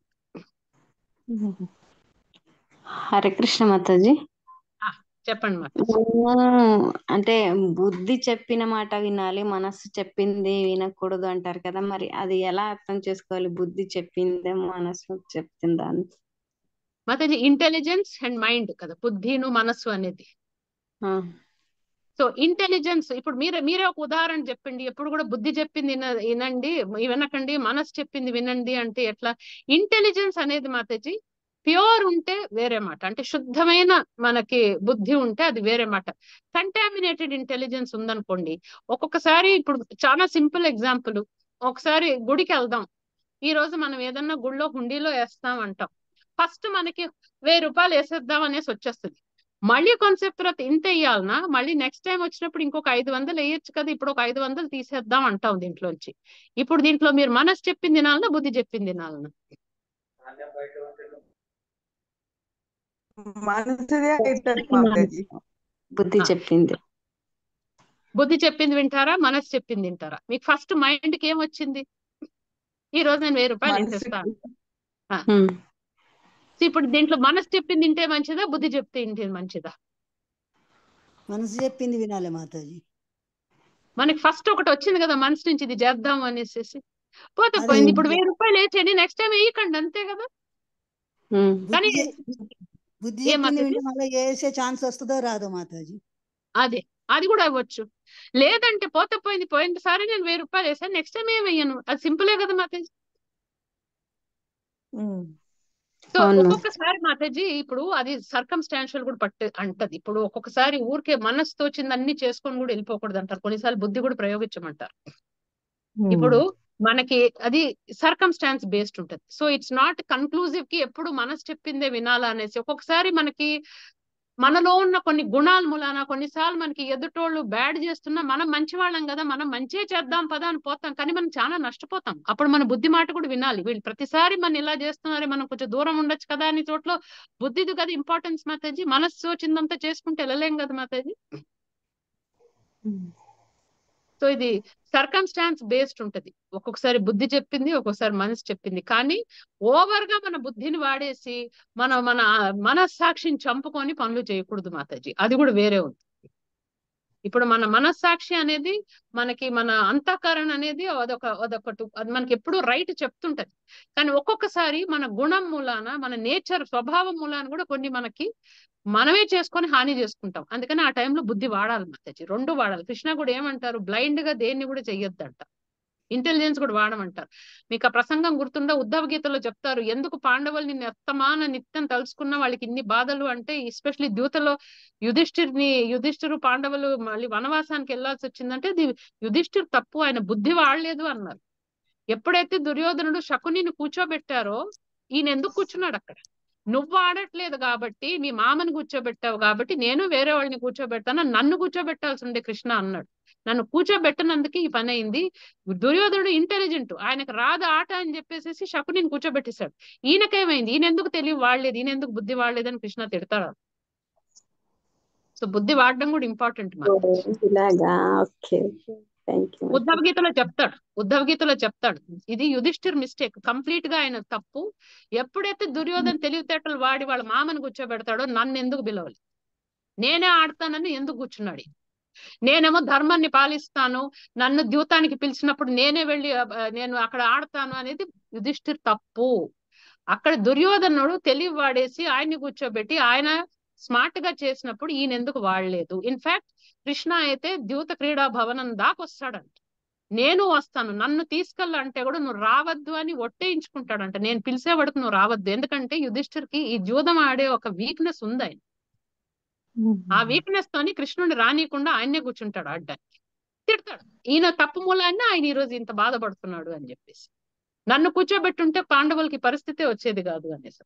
హరే కృష్ణ మాతాజీ ఆ, చెప్పండి మాతాజీ మనము అంటే బుద్ధి చెప్పిన మాట వినాలి మనస్సు చెప్పింది వినకూడదు అంటారు కదా మరి అది ఎలా అర్థం చేసుకోవాలి బుద్ధి చెప్పిందే మనస్సు చెప్తుందా అని మాతాజీ ఇంటెలిజెన్స్ అండ్ మైండ్ కదా బుద్ధిను మనస్సు అనేది ఆ, సో ఇంటెలిజెన్స్ ఇప్పుడు మీరే మీరే ఒక ఉదాహరణ చెప్పండి ఎప్పుడు కూడా బుద్ధి చెప్పింది విన- వినండి వినకండి మనసు చెప్పింది వినండి అంటే ఎట్లా ఇంటెలిజెన్స్ అనేది మాతాజీ ప్యూర్ ఉంటే వేరే మాట అంటే శుద్ధమైన మనకి బుద్ధి ఉంటే అది వేరే మాట కంటామినేటెడ్ ఇంటెలిజెన్స్ ఉందనుకోండి ఒక్కొక్కసారి ఇప్పుడు చాలా సింపుల్ ఎగ్జాంపుల్ ఒకసారి గుడికి వెళ్దాం ఈ రోజు మనం ఏదన్నా గుళ్ళో హుండీలో వేస్తాం అంటాం ఫస్ట్ మనకి వెయ్యి రూపాయలు వేసేద్దాం అనేసి వచ్చేస్తుంది మళ్ళీ కొంతసేపు తర్వాత ఇంత వేయాలనా మళ్ళీ నెక్స్ట్ టైం వచ్చినప్పుడు ఇంకొక ఐదు వందలు వేయొచ్చు కదా ఇప్పుడు ఒక ఐదు వందలు తీసేద్దాం అంటాం దీంట్లోంచి ఇప్పుడు దీంట్లో మీరు మనసు చెప్పింది తినాలనా బుద్ధి చెప్పింది తినాలనా మనసుదే అవుతుంది మాతాజీ బుద్ధి ఆ, చెప్పింది బుద్ధి చెప్పింది వింటారా మనసు చెప్పింది వింటారా మీకు ఫస్ట్ మైండ్ కి ఏం వచ్చింది ఈ రోజు నేను వెయ్యి రూపాయలు మనసుకి వేసేస్తాను ఆ, ఉమ్, సో ఇప్పుడు దీంట్లో మనసు చెప్పింది తింటే మంచిదా బుద్ధి చెప్తే తింటే మంచిదా మనసు చెప్పింది వినాలి మాతాజీ మనకి ఫస్ట్ ఒకటి వచ్చింది కదా మనసు నుంచి ఇది చేద్దాం అనేసి పోతే అది పోయింది ఇప్పుడు వెయ్యి రూపాయలు వేసేయండి నెక్స్ట్ టైం వేయకండి అంతే కదా ఉమ్, కానీ బుద్ధి చె- బుద్ధి ఏం చెప్పింది మాతాజీ వింటే మళ్ళీ వేసే ఛాన్స్ వస్తుందో రాదో మాతాజీ అదే అది కూడా అవ్వచ్చు లేదంటే పోతే పోయింది పోయింది సరే నేను వెయ్యి రూపాయలు వేసాను నెక్స్ట్ టైం ఏం వేయను అది సింపులే కదా మాతాజీ ఉమ్. సో అవును ఒక్కొక్కసారి మాతాజీ ఇప్పుడు అది సర్కమ్స్టాన్షియల్ కూడా పట్టు అంటది ఇప్పుడు ఒక్కొక్కసారి ఊరికే మనసు తోచింది అన్ని చేసుకొని కూడా వెళ్ళిపోకూడదు అంటారు కొన్నిసార్లు బుద్ధి కూడా ప్రయోగించమంటారు ఇప్పుడు మనకి అది సర్కమ్స్టాన్స్ బేస్డ్ ఉంటది సో ఇట్స్ నాట్ కన్క్లూజివ్ కి ఎప్పుడు మనసు చెప్పిందే వినాలా అనేసి ఒక్కొక్కసారి మనకి మనలో ఉన్న కొన్ని గుణాల మూలాన కొన్నిసార్లు మనకి ఎదుటోళ్ళు బ్యాడ్ చేస్తున్నా మనం మంచి వాళ్ళం కదా మనం మంచిగా చేద్దాం పదా అని పోతాం కానీ మనం చాలా నష్టపోతాం అప్పుడు మన బుద్ధి మాట కూడా వినాలి వీళ్ళు ప్రతిసారి మన ఇలా చేస్తున్నారే మనం కొంచెం దూరం ఉండొచ్చు కదా అని చోట్ల బుద్ధిది కదా ఇంపార్టెన్స్ మాతాజీ మనస్సు వచ్చిందంతా చేసుకుంటే వెళ్ళలేం కదా మాతాజీ సో ఇది సర్కమ్స్టాన్స్ బేస్డ్ ఉంటది ఒక్కొక్కసారి బుద్ధి చెప్పింది ఒక్కొక్కసారి మనసు చెప్పింది కానీ ఓవర్ గా మన బుద్ధిని వాడేసి మన మన మనస్సాక్షిని చంపుకొని పనులు చేయకూడదు మాతాజీ అది కూడా వేరే ఉంది ఇప్పుడు మన మనస్సాక్షి అనేది మనకి మన అంతఃకరణ అనేది అదొక అదొకటి అది మనకి ఎప్పుడు రైట్ చెప్తుంటది కానీ ఒక్కొక్కసారి మన గుణం మూలాన మన నేచర్ స్వభావం మూలాన కూడా కొన్ని మనకి మనమే చేసుకొని హాని చేసుకుంటాం అందుకని ఆ టైంలో బుద్ధి వాడాలి మాతాజీ రెండు వాడాలి కృష్ణ కూడా ఏమంటారు బ్లైండ్ గా దేన్ని కూడా చెయ్యొద్దంట ఇంటెలిజెన్స్ కూడా వాడమంటారు మీకు ఆ ప్రసంగం గుర్తుందా ఉద్ధవ గీతలో చెప్తారు ఎందుకు పాండవులు నిన్ను ఎత్తమాన నిత్యం తలుచుకున్న వాళ్ళకి ఇన్ని బాధలు అంటే ఎస్పెషలీ ద్యూతలో యుధిష్ఠిర్ని యుధిష్ఠిరు పాండవులు మళ్ళీ వనవాసానికి వెళ్లాల్సి వచ్చిందంటే అది యుధిష్ఠిర్ తప్పు ఆయన బుద్ధి వాడలేదు అన్నారు ఎప్పుడైతే దుర్యోధనుడు శకునిని కూర్చోబెట్టారో ఈయన ఎందుకు కూర్చున్నాడు అక్కడ నువ్వు ఆడట్లేదు కాబట్టి మీ మామని కూర్చోబెట్టావు కాబట్టి నేను వేరే వాళ్ళని కూర్చోబెడతాను నన్ను కూర్చోబెట్టాల్సి ఉండే కృష్ణ అన్నాడు నన్ను కూర్చోబెట్టనందుకే ఈ పని అయింది దుర్యోధనుడు ఇంటెలిజెంట్ ఆయనకు రాదు ఆట అని చెప్పేసి శకునిని కూర్చోబెట్టేశాడు ఈయనకేమైంది ఈయన ఎందుకు తెలివి వాడలేదు ఈయన ఎందుకు బుద్ధి వాడలేదని కృష్ణ తిడతాడు సో బుద్ధి వాడడం కూడా ఇంపార్టెంట్ మనకి ఇలాగా okay okay thank you Uddhava గీతలో చెప్తాడు ఉద్ధవ గీతలో చెప్తాడు ఇది యుధిష్ఠిర్ మిస్టేక్ కంప్లీట్ గా ఆయన తప్పు ఎప్పుడైతే దుర్యోధన తెలివితేటలు వాడి వాళ్ళ మామని కూర్చోబెడతాడో నన్ను ఎందుకు పిలవాలి నేనే ఆడతానని ఎందుకు కూర్చున్నాడు నేనేమో ధర్మాన్ని పాలిస్తాను నన్ను ద్యూతానికి పిలిచినప్పుడు నేనే వెళ్ళి ఆ, నేను అక్కడ ఆడతాను అనేది యుధిష్ఠిర్ తప్పు అక్కడ దుర్యోధనుడు తెలివి వాడేసి ఆయన్ని కూర్చోబెట్టి ఆయన స్మార్ట్ గా చేసినప్పుడు ఈయన ఎందుకు వాడలేదు ఇన్ఫాక్ట్ కృష్ణ అయితే ద్యూత క్రీడా భవనం దాకా వస్తాడంట నేను వస్తాను నన్ను తీసుకెళ్ళంటే కూడా నువ్వు రావద్దు అని ఒట్టేయించుకుంటాడంట నేను పిలిచే వరకు నువ్వు రావద్దు ఎందుకంటే యుధిష్ఠిర్కి ఈ జూదం ఆడే ఒక వీక్నెస్ ఉంది ఆయన ఆ వీక్నెస్ తోని కృష్ణుని రానియకుండా ఆయన్నే కూర్చుంటాడు ఆడడానికి తిడతాడు ఈయన తప్పు మూలాన్ని ఆయన ఈ రోజు ఇంత బాధపడుతున్నాడు అని చెప్పేసి నన్ను కూర్చోబెట్టుంటే పాండవులకి పరిస్థితే వచ్చేది కాదు అనేసి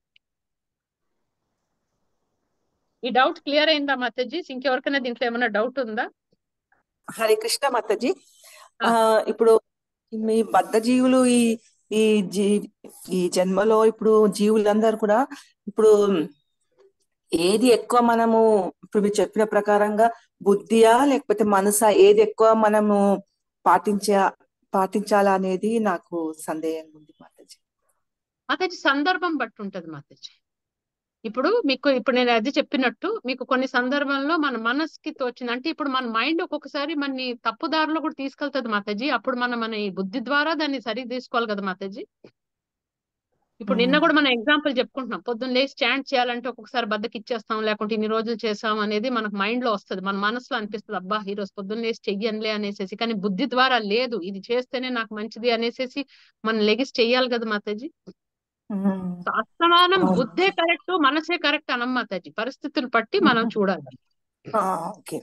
ఈ డౌట్ క్లియర్ అయిందా మాతాజీ ఇంకెవరికైనా దీంట్లో ఏమైనా డౌట్ ఉందా హరే కృష్ణ మాతాజీ ఆ ఇప్పుడు మీ బద్ధ జీవులు ఈ ఈ జీ ఈ జన్మలో ఇప్పుడు జీవులందరూ కూడా ఇప్పుడు ఏది ఎక్కువ మనము ఇప్పుడు మీరు చెప్పిన ప్రకారంగా బుద్ధియా లేకపోతే మనసా ఏది ఎక్కువ మనము పాటించా పాటించాలా అనేది నాకు సందేహంగా ఉంది మాతాజీ మాతాజీ సందర్భం బట్టి ఉంటది మాతాజీ ఇప్పుడు మీకు ఇప్పుడు నేను అది చెప్పినట్టు మీకు కొన్ని సందర్భంలో మన మనసుకి తోచింది అంటే ఇప్పుడు మన మైండ్ ఒక్కొక్కసారి మనని తప్పుదారిలో కూడా తీసుకెళ్తది మాతాజీ అప్పుడు మనం మన ఈ బుద్ధి ద్వారా దాన్ని సరి తీసుకోవాలి కదా మాతాజీ ఇప్పుడు నిన్న కూడా మనం ఎగ్జాంపుల్ చెప్పుకుంటున్నాం పొద్దున్న లేచి స్టాండ్ చేయాలంటే ఒక్కొక్కసారి బద్దకి ఇచ్చేస్తాం లేకుంటే ఇన్ని రోజులు చేసాం అనేది మనకు మైండ్ లో వస్తుంది మన మనసులో అనిపిస్తుంది అబ్బా ఈ రోజు పొద్దున్న లేచి చెయ్యనులే అనేసి కానీ బుద్ధి ద్వారా లేదు ఇది చేస్తేనే నాకు మంచిది అనేసి మనం లెగిసి చెయ్యాలి కదా మాతాజీ సో అస్తమానం బుద్ధే కరెక్ట్ మనసే కరెక్ట్ అనం మాతాజీ పరిస్థితులు బట్టి మనం చూడాలి ఓకే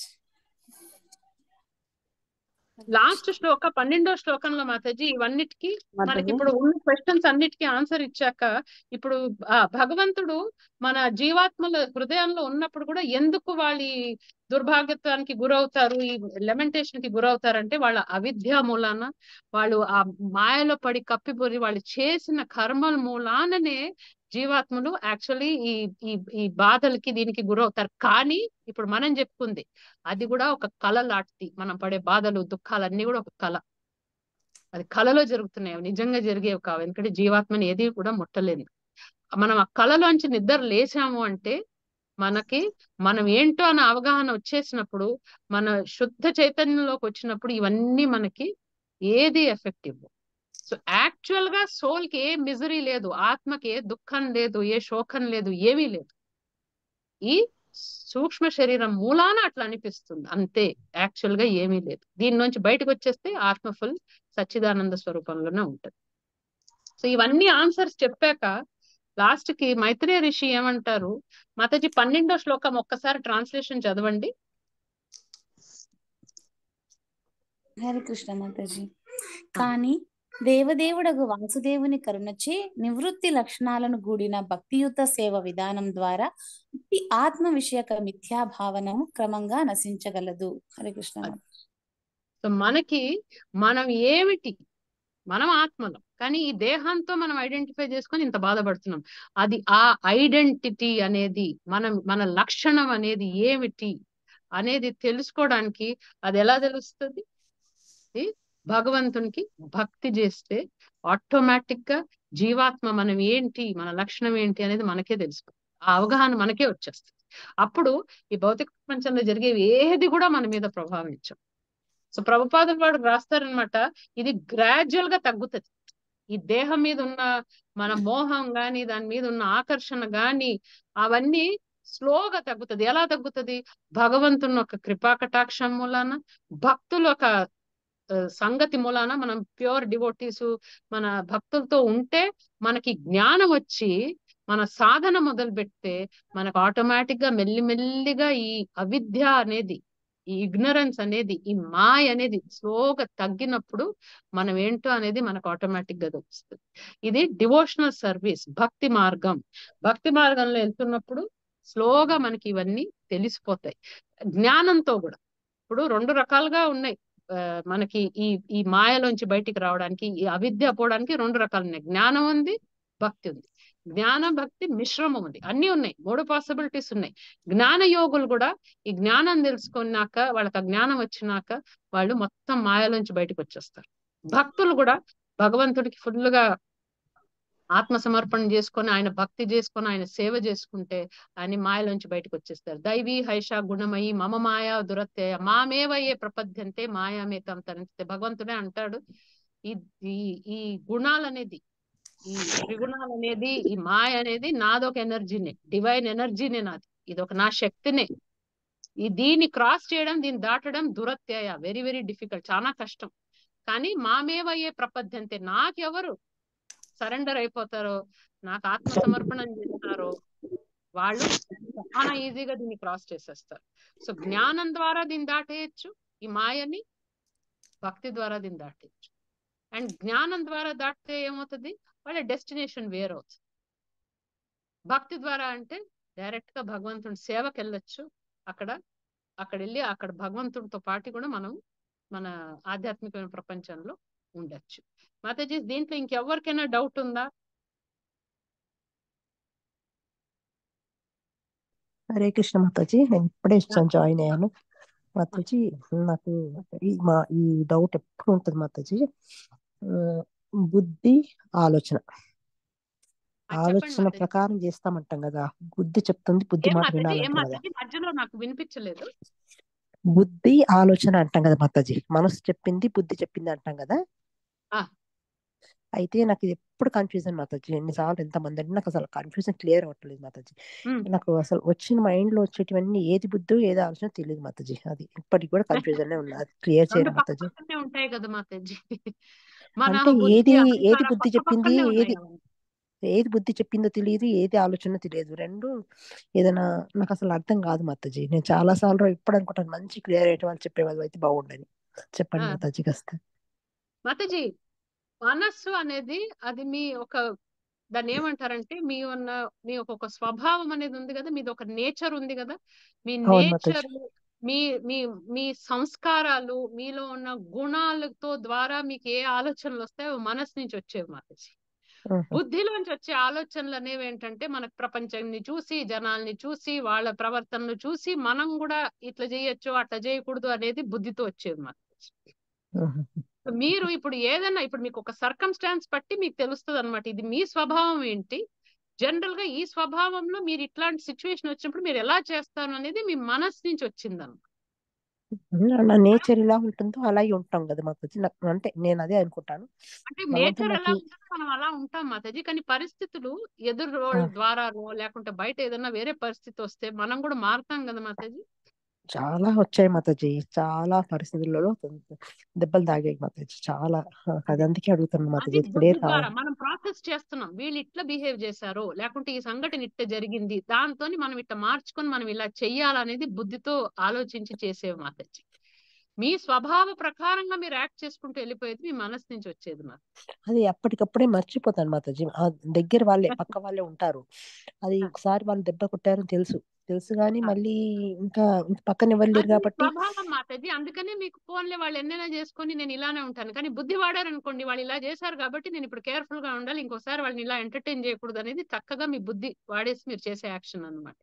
లాస్ట్ శ్లోక పన్నెండో శ్లోకంలో మాతాజీ ఇవన్నిటికి మనకి మాతాజీ ఇప్పుడు ఉన్న క్వశ్చన్స్ అన్నిటికీ ఆన్సర్ ఇచ్చాక ఇప్పుడు ఆ భగవంతుడు మన జీవాత్మల హృదయంలో ఉన్నప్పుడు కూడా ఎందుకు వాళ్ళ ఈ దుర్భాగ్యత్వానికి గురవుతారు ఈ లెమెంటేషన్ కి గురవుతారంటే వాళ్ళ అవిద్య మూలాన వాళ్ళు ఆ మాయలో పడి కప్పిపోయి వాళ్ళు చేసిన కర్మల మూలాననే జీవాత్మలు యాక్చువల్లీ ఈ ఈ ఈ బాధలకి దీనికి గురవుతారు కానీ ఇప్పుడు మనం చెప్పుకుంది అది కూడా ఒక కళ లాంటిది మనం పడే బాధలు దుఃఖాలు అన్ని కూడా ఒక కళ అది కళలో జరుగుతున్నాయి అవి నిజంగా జరిగేవి కావు ఎందుకంటే జీవాత్మని ఏది కూడా ముట్టలేదు మనం ఆ కళలోంచి నిద్ర లేచాము అంటే మనకి మనం ఏంటో అన్న అవగాహన వచ్చేసినప్పుడు మన శుద్ధ చైతన్యంలోకి వచ్చినప్పుడు ఇవన్నీ మనకి ఏది ఎఫెక్టివ్ సో యాక్చువల్ గా సోల్ కి ఏ మిజరీ లేదు ఆత్మకి ఏ దుఃఖం లేదు ఏ శోకం లేదు ఏమీ లేదు ఈ సూక్ష్మ శరీరం మూలాన అట్లా అనిపిస్తుంది అంతే యాక్చువల్ గా ఏమీ లేదు దీని నుంచి బయటకు వచ్చేస్తే ఆత్మ ఫుల్ సచ్చిదానంద స్వరూపంలోనే ఉంటది సో ఇవన్నీ ఆన్సర్స్ చెప్పాక లాస్ట్ కి మైత్రేయ ఋషి ఏమంటారు మాతాజీ పన్నెండో శ్లోకం ఒక్కసారి ట్రాన్స్లేషన్ చదవండి హరే కృష్ణ మాతాజీ కానీ దేవదేవుడగు వాసుదేవుని కరుణచే నివృత్తి లక్షణాలను కూడిన భక్తియుత సేవ విధానం ద్వారా ఈ ఆత్మ విషయక మిథ్యా భావనము క్రమంగా నశించగలదు హరే కృష్ణ మాతాజీ. సో మనకి మనం ఏమిటి మనం ఆత్మలం కానీ ఈ దేహంతో మనం ఐడెంటిఫై చేసుకొని ఇంత బాధపడుతున్నాం అది ఆ ఐడెంటిటీ అనేది మనం మన లక్షణం అనేది ఏమిటి అనేది తెలుసుకోవడానికి అది ఎలా తెలుస్తుంది ఇది భగవంతునికి భక్తి చేస్తే ఆటోమేటిక్ గా జీవాత్మ మనం ఏంటి మన లక్షణం ఏంటి అనేది మనకే తెలిసిపోతుంది ఆ అవగాహన మనకే వచ్చేస్తుంది అప్పుడు ఈ భౌతిక ప్రపంచంలో జరిగేవి ఏది కూడా మన మీద ప్రభావించవు సో ప్రభుపాదులు వాడు రాస్తారనమాట ఇది గ్రాడ్యువల్ గా తగ్గుతుంది ఈ దేహం మీద ఉన్న మన మోహం గాని దాని మీద ఉన్న ఆకర్షణ గాని అవన్నీ స్లోగా తగ్గుతుంది ఎలా తగ్గుతుంది భగవంతుని ఒక కృపా కటాక్షం మూలాన భక్తులు ఒక ఆ, సంగతి మూలాన మనం ప్యూర్ డివోటీస్ మన భక్తులతో ఉంటే మనకి జ్ఞానం వచ్చి మన సాధన మొదలు పెడితే మనకు ఆటోమేటిక్ గా మెల్లిమెల్లిగా ఈ అవిద్య అనేది ఈ ఇగ్నరెన్స్ అనేది ఈ మాయ అనేది స్లోగా తగ్గినప్పుడు మనం ఏంటో అనేది మనకు ఆటోమేటిక్ గా తెలుస్తుంది ఇది డివోషనల్ సర్వీస్ భక్తి మార్గం భక్తి మార్గంలో వెళ్తున్నప్పుడు స్లోగా మనకి ఇవన్నీ తెలిసిపోతాయి జ్ఞానంతో కూడా ఇప్పుడు రెండు రకాలుగా ఉన్నాయి ఆ, మనకి ఈ ఈ మాయలోంచి బయటికి రావడానికి ఈ అవిద్య పోవడానికి రెండు రకాలు ఉన్నాయి జ్ఞానం ఉంది భక్తి ఉంది జ్ఞాన భక్తి మిశ్రమం ఉంది అన్ని ఉన్నాయి మూడు పాసిబిలిటీస్ ఉన్నాయి జ్ఞాన యోగులు కూడా ఈ జ్ఞానం తెలుసుకున్నాక వాళ్ళకి ఆ జ్ఞానం వచ్చినాక వాళ్ళు మొత్తం మాయలోంచి బయటకు వచ్చేస్తారు భక్తులు కూడా భగవంతుడికి ఫుల్ గా ఆత్మ సమర్పణ చేసుకొని ఆయన భక్తి చేసుకొని ఆయన సేవ చేసుకుంటే ఆయన మాయలోంచి బయటకు వచ్చేస్తారు దైవీ హైష గుణమయి మమ మాయా దురత్యయ మామేవయ్యే ప్రపద్యంతే మాయామేతం తరంతే భగవంతుడే అంటాడు ఈ ఈ ఈ గుణాలు అనేది ఈ త్రిగుణాలు అనేది ఈ మాయ అనేది నాదొక ఎనర్జీనే డివైన్ ఎనర్జీనే నాది ఇది ఒక నా శక్తినే ఈ దీన్ని క్రాస్ చేయడం దీన్ని దాటడం దురత్యయ వెరీ వెరీ డిఫికల్ట్ చాలా కష్టం కానీ మామేవయ్యే ప్రపద్యంతే నాకెవరు సరెండర్ అయిపోతారో నాకు ఆత్మ సమర్పణం చేస్తారో వాళ్ళు చాలా ఈజీగా దీన్ని క్రాస్ చేసేస్తారు సో జ్ఞానం ద్వారా దీన్ని దాటేయచ్చు ఈ మాయని భక్తి ద్వారా దీన్ని దాటేయచ్చు అండ్ జ్ఞానం ద్వారా దాటితే ఏమవుతుంది వాళ్ళ డెస్టినేషన్ వేర్ అవుతుంది భక్తి ద్వారా అంటే డైరెక్ట్ గా భగవంతుడి సేవకి వెళ్ళొచ్చు అక్కడ అక్కడ వెళ్ళి అక్కడ భగవంతుడితో పాటు కూడా మనం మన ఆధ్యాత్మికమైన ప్రపంచంలో ఉండొచ్చు మాతాజీ దీంట్లో ఇంకెవరికైనా డౌట్ ఉందా హరే కృష్ణ మాతాజీ నేను ఇప్పుడే వచ్చాను జాయిన్ అయ్యాను మాతాజీ నాకు ఈ మా ఈ డౌట్ ఎప్పుడు ఉంటుంది మాతాజీ ఆ, బుద్ధి ఆలోచన ఆలోచన ప్రకారం చేస్తామంటాం కదా బుద్ధి చెప్తుంది బుద్ధి ఏం మాట మాతాజీ ఏం వినాలంటాం కదా మాతాజీ మధ్యలో నాకు వినిపించలేదు బుద్ధి ఆలోచన అంటాం కదా మాతాజీ మనసు చెప్పింది బుద్ధి చెప్పింది అంటాం కదా ఆ. అయితే నాకు ఇది ఎప్పుడు కన్ఫ్యూజన్ మాతాజీ ఎన్నిసార్లు ఎంతమంది అంటే నాకు అసలు కన్ఫ్యూజన్ క్లియర్ అవ్వట్లేదు మాతాజీ ఉమ్. నాకు అసలు వచ్చిన మైండ్ లో వచ్చేటివన్నీ ఏది బుద్ధి ఏది ఆలోచన తెలియదు మాతాజీ అది ఇప్పటికి కూడా కన్ఫ్యూజన్ ఉంది అది క్లియర్ రెండు చేయరు పక్క మాతాజీ పక్కనే ఉంటాయి కదా మాతాజీ మన అంటే బుద్ధి ఏది ఏది అహంకారం బుద్ధి పక్క చెప్పింది పక్కనే ఉన్నాయి ఏది అవన్నీ ఏది బుద్ధి చెప్పిందో తెలియదు ఏది ఆలోచన తెలియదు రెండు ఏదైనా నాకు అసలు అర్థం కాదు మాతాజీ నేను చాలా సార్లు ఇప్పుడు అనుకుంటాను మంచి క్లియర్ అయ్యే వాళ్ళు చెప్పేవాళ్ళు అయితే బాగుండని చెప్పండి ఆ. మాతాజీ కాస్త మాతాజీ మనస్సు అనేది అది మీ ఒక దాన్ని ఏమంటారంటే మీ ఉన్న మీ ఒక ఒక స్వభావం అనేది ఉంది కదా మీది ఒక నేచర్ ఉంది కదా మీ అవును మాతాజీ నేచర్ మీ మీ మీ సంస్కారాలు మీలో ఉన్న గుణాలతో ద్వారా మీకు ఏ ఆలోచనలు వస్తాయో మనసు నుంచి వచ్చేవి మాతాజీ ఆహా. బుద్ధిలోంచి వచ్చే ఆలోచనలు అనేవి ఏంటంటే మనకు ప్రపంచాన్ని చూసి జనాల్ని చూసి వాళ్ళ ప్రవర్తనలు చూసి మనం కూడా ఇట్లా చేయొచ్చు అట్లా చేయకూడదు అనేది బుద్ధితో వచ్చేది మాతాజీ ఆహా. మీరు ఇప్పుడు ఏదైనా ఇప్పుడు మీకు ఒక సర్కమ్స్టాన్స్ బట్టి మీకు తెలుస్తుంది అనమాట ఇది మీ స్వభావం ఏంటి జనరల్ గా ఈ స్వభావంలో మీరు ఇట్లాంటి సిచ్యువేషన్ వచ్చినప్పుడు మీరు ఎలా చేస్తారు అనేది మీ మనసు నుంచి వచ్చింది నా నేచర్ ఇలా ఉంటుందో అలాగే ఉంటాం కదా మాతాజీ నాకు అంటే నేను అదే అనుకుంటాను అంటే భగవంతుడు నేచర్ ఎలా నాకు ఉంటుందో మనం అలా ఉంటాం మాతాజీ కానీ పరిస్థితులు ఎదురు ఆ, ద్వారానో లేకుంటే బయట ఏదైనా వేరే పరిస్థితి వస్తే మనం కూడా మారుతాం కదా మాతాజీ చాలా వచ్చాయి మాతాజీ చాలా పరిస్థితులలో దెబ్బలు తాగాయి మాతాజీ చాలా అది అందుకే అడుగుతున్నాను అది మాతాజీ ఇప్పుడే బుద్ధి ద్వారా రావాలి మనం ప్రాసెస్ చేస్తున్నాం వీళ్ళు ఇట్లా బిహేవ్ చేశారు లేకుంటే ఈ సంఘటన ఇట్లా జరిగింది దాంతో మనం ఇట్లా మార్చుకొని మనం ఇలా చెయ్యాలనేది బుద్ధితో ఆలోచించి చేసేవి మాతాజీ మీ స్వభావ ప్రకారంగా మీరు యాక్ట్ చేసుకుంటూ వెళ్ళిపోయేది మీ మనసు నుంచి వచ్చేది మాకు అది అప్పటికప్పుడే మర్చిపోతాను మాతాజీ ఆ దగ్గర వాళ్ళే పక్క వాళ్ళే ఉంటారు అది ఒకసారి వాళ్ళు దెబ్బ కొట్టారని తెలుసు తెలుసు కానీ మళ్ళీ ఇంకా పక్కన ఎవరు లేరు అది మీ కాబట్టి స్వభావం మాతాజీ అందుకనే మీకు ఫోన్లే వాళ్ళు ఎన్నైనా చేసుకొని నేను ఇలానే ఉంటాను కానీ బుద్ధి వాడారు అనుకోండి వాళ్ళు ఇలా చేశారు కాబట్టి నేను ఇప్పుడు కేర్ఫుల్ గా ఉండాలి ఇంకోసారి వాళ్ళని ఇలా ఎంటర్టైన్ చేయకూడదు అనేది చక్కగా మీ బుద్ధి వాడేసి మీరు చేసే యాక్షన్ అన్నమాట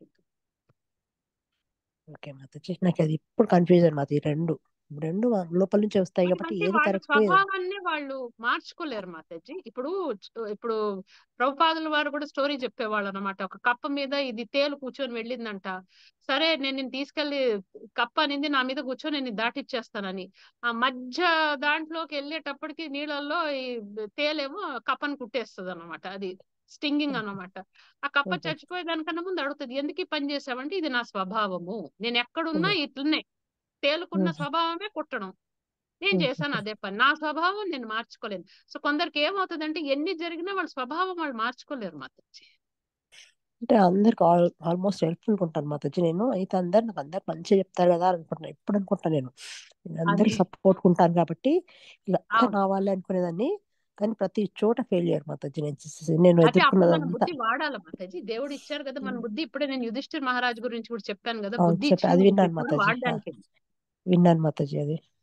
ఓకే మాతాజీ నాకు అది ఇప్పుడు కన్ఫ్యూజన్ మాది ఈ రెండు రెండు లోపల నుంచి వస్తాయి కాబట్టి ఎందుకంటే ఏది వాళ్ళ కరెక్ట్ స్వభావాన్ని వాళ్ళు మార్చుకోలేరు మాతాజీ ఇప్పుడు ఇప్పుడు ప్రభుపాదుల వారు కూడా స్టోరీ చెప్పేవాళ్ళు అనమాట ఒక కప్ప మీద ఇది తేలు కూర్చొని వెళ్ళిందంట సరే నేను నిన్ను తీసుకెళ్లి కప్ప అనేది నా మీద కూర్చొని నేను దాటిచ్చేస్తానని ఆ మధ్య దాంట్లోకి వెళ్ళేటప్పటికి నీళ్ళల్లో ఈ తేలేమో కప్పని కుట్టేస్తుంది అనమాట అది స్టింగింగ్ అన్నమాట ఆ కప్ప చచ్చిపోయేదానికన్నా ముందు అడుగుతుంది ఎందుకు ఈ పని చేసావంటే ఇది నా స్వభావము నేను ఎక్కడున్నా ఇట్లనే తేలుకున్న స్వభావమే కుట్టడం నేను చేశాను అదే పని నా స్వభావం నేను మార్చుకోలేను సో కొందరికి ఏమవుతుందంటే ఎన్ని జరిగినా వాళ్ళ స్వభావం వాళ్ళు మార్చుకోలేరు మాతాజీ అంటే అందరికి ఆల్మోస్ట్ హెల్ప్ఫుల్ ఉంటాను మాతాజీ నేను అయితే అందరు నాకు అందరు మంచిగా చెప్తారు కదా అనుకుంటున్నాను ఎప్పుడు అనుకుంటాను నేను నేను అందరు అది సపోర్ట్ ఉంటాను కాబట్టి ఇలా అంతా అవును నా వాళ్ళే అనుకునేదాన్ని కానీ ప్రతి చోట ఫెయిలియర్ మాతాజీ నేను చేసేసి- నేను అంటే అప్పుడు మన ఎదుర్కొన్నదంతా బుద్ధి వాడాలి మాతాజీ దేవుడు ఇచ్చారు కదా మన బుద్ధి ఇప్పుడే నేను యుధిష్ఠిర్ మహారాజ్ గురించి కూడా చెప్పాను కదా అవును బుద్ధి చెప్పి ఇచ్చింది అది మనకి విన్నాను ఇప్పుడు మాతాజీ ఆ, వాడడానికి విన్నాను మాతాజీ అది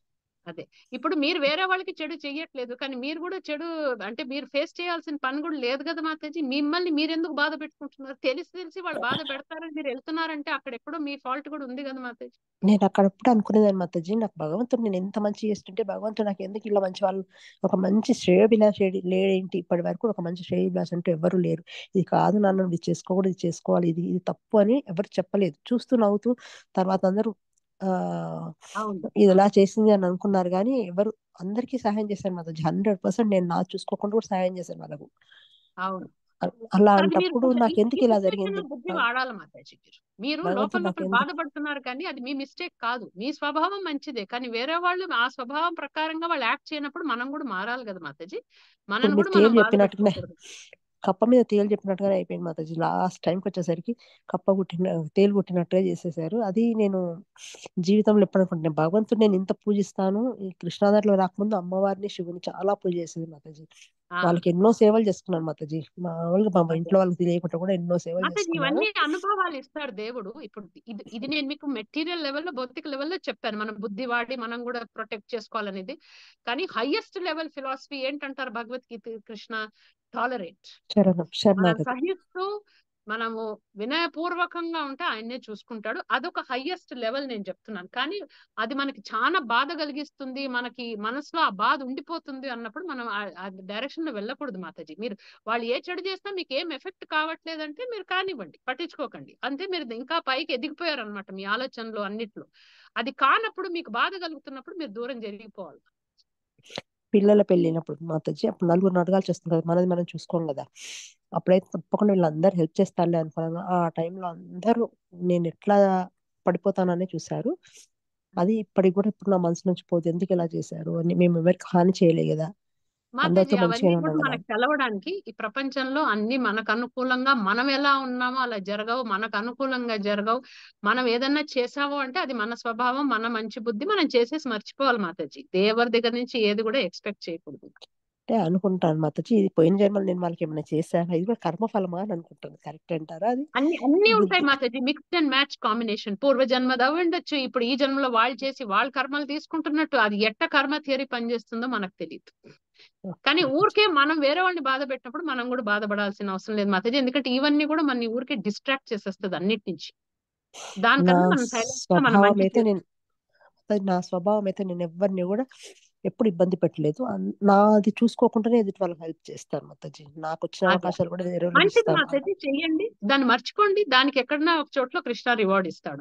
అదే ఇప్పుడు మీరు వేరే వాళ్ళకి చెడు చెయ్యట్లేదు కానీ మీరు కూడా చెడు అంటే మీరు ఫేస్ చేయాల్సిన పని కూడా లేదు కదా మాతాజీ మిమ్మల్ని మీరు ఎందుకు బాధ పెట్టుకుంటున్నారు తెలిసి తెలిసి వాళ్ళు బాధ పెడతారని మీరు వెళ్తున్నారంటే అక్కడ ఎప్పుడో మీ ఫాల్ట్ కూడా ఉంది కదా మాతాజీ నేను అక్కడప్పుడు అనుకునేదాన్ని మాతాజీ నాకు భగవంతుడు నేను ఎంత మంచి చేస్తుంటే భగవంతుడు నాకు ఎందుకు ఇలా మంచి వాళ్ళు ఒక మంచి శ్రేయోభిలాష లేడేంటి ఇప్పటి వరకు ఒక మంచి శ్రేయోభిలాష అంటూ ఎవరు లేరు ఇది కాదు నాన్న ఇది చేసుకోకూడదు ఇది చేసుకోవాలి ఇది ఇది తప్పు అని ఎవరు చెప్పలేదు చూస్తూ నవ్వుతూ తర్వాత అందరూ ఆ అవును ఇది ఎలా చేసింది అని అనుకున్నారు కానీ ఎవరు అందరికీ సహాయం చేశారు మాతాజీ హండ్రెడ్ పర్సెంట్ నేను నా చూసుకోకుండా కూడా సహాయం చేశాను వాళ్ళకు అవును అ- అలా కానీ మీరు అంటప్పుడు కొంచెం ఈ నాకు ఎందుకు ఈ ఇలా సిచ్యువేషన్ జరిగింది లో బుద్ధి భగ- వాడాలి మాతాజీ మీరు మీరు లోపల భగవంతుడు నాకు లోపల ఎందుకు బాధపడుతున్నారు కానీ అది మీ మిస్టేక్ కాదు మీ స్వభావం మంచిదే కానీ వేరే వాళ్ళు ఆ స్వభావం ప్రకారంగా వాళ్ళు యాక్ట్ చేయనప్పుడు మనం కూడా మారాలి కదా మాతాజీ ఇప్పుడు మనల్ని మీరు కూడా మనం తేలు బాధ చెప్పినట్టుగానే పెట్టుకోకూడదు కప్ప మీద తేలు చెప్పినట్టుగానే అయిపోయింది మాతాజీ లాస్ట్ టైంకి వచ్చేసరికి కప్ప కుట్టిన తేలు కుట్టినట్టుగా చేసేసారు అది నేను జీవితంలో ఎప్పుడు అనుకుంటున్నాను భగవంతుడు నేను ఇంత పూజిస్తాను ఈ కృష్ణానదిలో రాకముందు అమ్మవారిని శివుని చాలా పూజ చేసేది మాతాజీ ఆ వాళ్ళకి ఎన్నో సేవలు చేసుకున్నాను మాతాజీ మామూలుగా మా అదే ఇంట్లో వాళ్ళకి తెలియకుండా కూడా ఎన్నో సేవలు మాతాజీ చేసుకున్నాను ఇవన్నీ అనుభవాలు ఇస్తాడు దేవుడు ఇప్పుడు ఇది ఇది నేను మీకు మెటీరియల్ లెవెల్లో భౌతిక లెవెల్లో చెప్పాను మనం బుద్ధి వాడి మనం కూడా ప్రొటెక్ట్ చేసుకోవాలనేది కానీ హైయెస్ట్ లెవెల్ ఫిలాసఫీ ఏంటంటారు భగవద్గీత కృష్ణ టాలరేట్ శరణం మనం శరణాగతి సహిస్తూ మనము వినయపూర్వకంగా ఉంటే ఆయన్నే చూసుకుంటాడు అదొక హైయెస్ట్ లెవెల్ నేను చెప్తున్నాను కానీ అది మనకి చాలా బాధ కలిగిస్తుంది మనకి మనసులో ఆ బాధ ఉండిపోతుంది అన్నప్పుడు మనం ఆ- ఆ డైరెక్షన్ లో వెళ్ళకూడదు మాతాజీ మీరు వాళ్ళు ఏ చెడు చేసినా మీకు ఏం ఎఫెక్ట్ కావట్లేదంటే మీరు కానివ్వండి పట్టించుకోకండి అంతే మీరు ఇంకా పైకి ఎదిగిపోయారు అనమాట మీ ఆలోచనలో అన్నిట్లో అది కానప్పుడు మీకు బాధ కలుగుతున్నప్పుడు మీరు దూరం జరిగిపోవాలి పిల్లల పెళ్ళినప్పుడు మాతాజీ అప్పుడు నలుగురు అడగాల్సి వస్తుంది కదా మనది మనం చూసుకోం కదా అప్పుడైతే తప్పకుండా వీళ్ళందరూ హెల్ప్ చేస్తారులే అనుకున్నాను ఆ టైంలో అందరూ నేను ఎట్లా పడిపోతానని చూశారు అది ఇప్పటికి కూడా ఇప్పుడు నా మనసు నుంచి పోతే ఎందుకు ఇలా చేశారు అని మేము ఎవరికి హాని చేయలే కదా మాతాజీ అందరితో అవన్నీ మంచిగానే కూడా ఉన్నాం కదా మనకు తెలవడానికి ఈ ప్రపంచంలో అన్ని మనకు అనుకూలంగా మనం ఎలా ఉన్నామో అలా జరగవు మనకు అనుకూలంగా జరగవు మనం ఏదన్నా చేసామో అంటే అది మన స్వభావం మన మంచి బుద్ధి మనం చేసేసి మర్చిపోవాలి మాతాజీ దేవుడి దగ్గర నుంచి ఏది కూడా ఎక్స్పెక్ట్ చేయకూడదు అంటే అనుకుంటాను మాతాజీ ఇది పోయిన జన్మలో నేను వాళ్ళకి ఏమైనా చేశాను ఇది కూడా కర్మఫలమా అని అనుకుంటాను కరెక్ట్ అంటారా అది అన్ని అన్ని ఉంటాయి బుద్ధి Mataji mixed and match combination పూర్వ జన్మది అవి ఉండొచ్చు ఇప్పుడు ఈ జన్మలో వాళ్ళు చేసి వాళ్ళ కర్మలు తీసుకుంటున్నట్టు అది ఎట్ట కర్మ థియరీ పనిచేస్తుందో మనకు తెలియదు కానీ ఊరికే మనం వేరే వాళ్ళని బాధ పెట్టినప్పుడు మనం కూడా బాధపడాల్సిన అవసరం లేదు మాతాజీ ఎందుకంటే ఇవన్నీ కూడా మన ఊరికే డిస్ట్రాక్ట్ చేసేస్తుంది అన్నిటి నుంచి నా దానికన్నా మనం సైలెంట్ గా మన స్వభావం మంచి అయితే నేను అది నా స్వభావం అయితే నేను ఎవరిని కూడా ఎప్పుడు ఇబ్బంది పెట్టలేదు అన్- నాది చూసుకోకుండానే ఎదుటి వాళ్ళకి హెల్ప్ చేస్తాను మాతాజీ నాకు వచ్చిన అదే అవకాశాలు కూడా వేరే వాళ్ళకి మంచిది ఇస్తాను మాతాజీ చెయ్యండి దాన్ని మర్చిపోండి దానికి ఎక్కడన్నా ఒక చోట్ల కృష్ణ రివార్డ్ ఇస్తాడు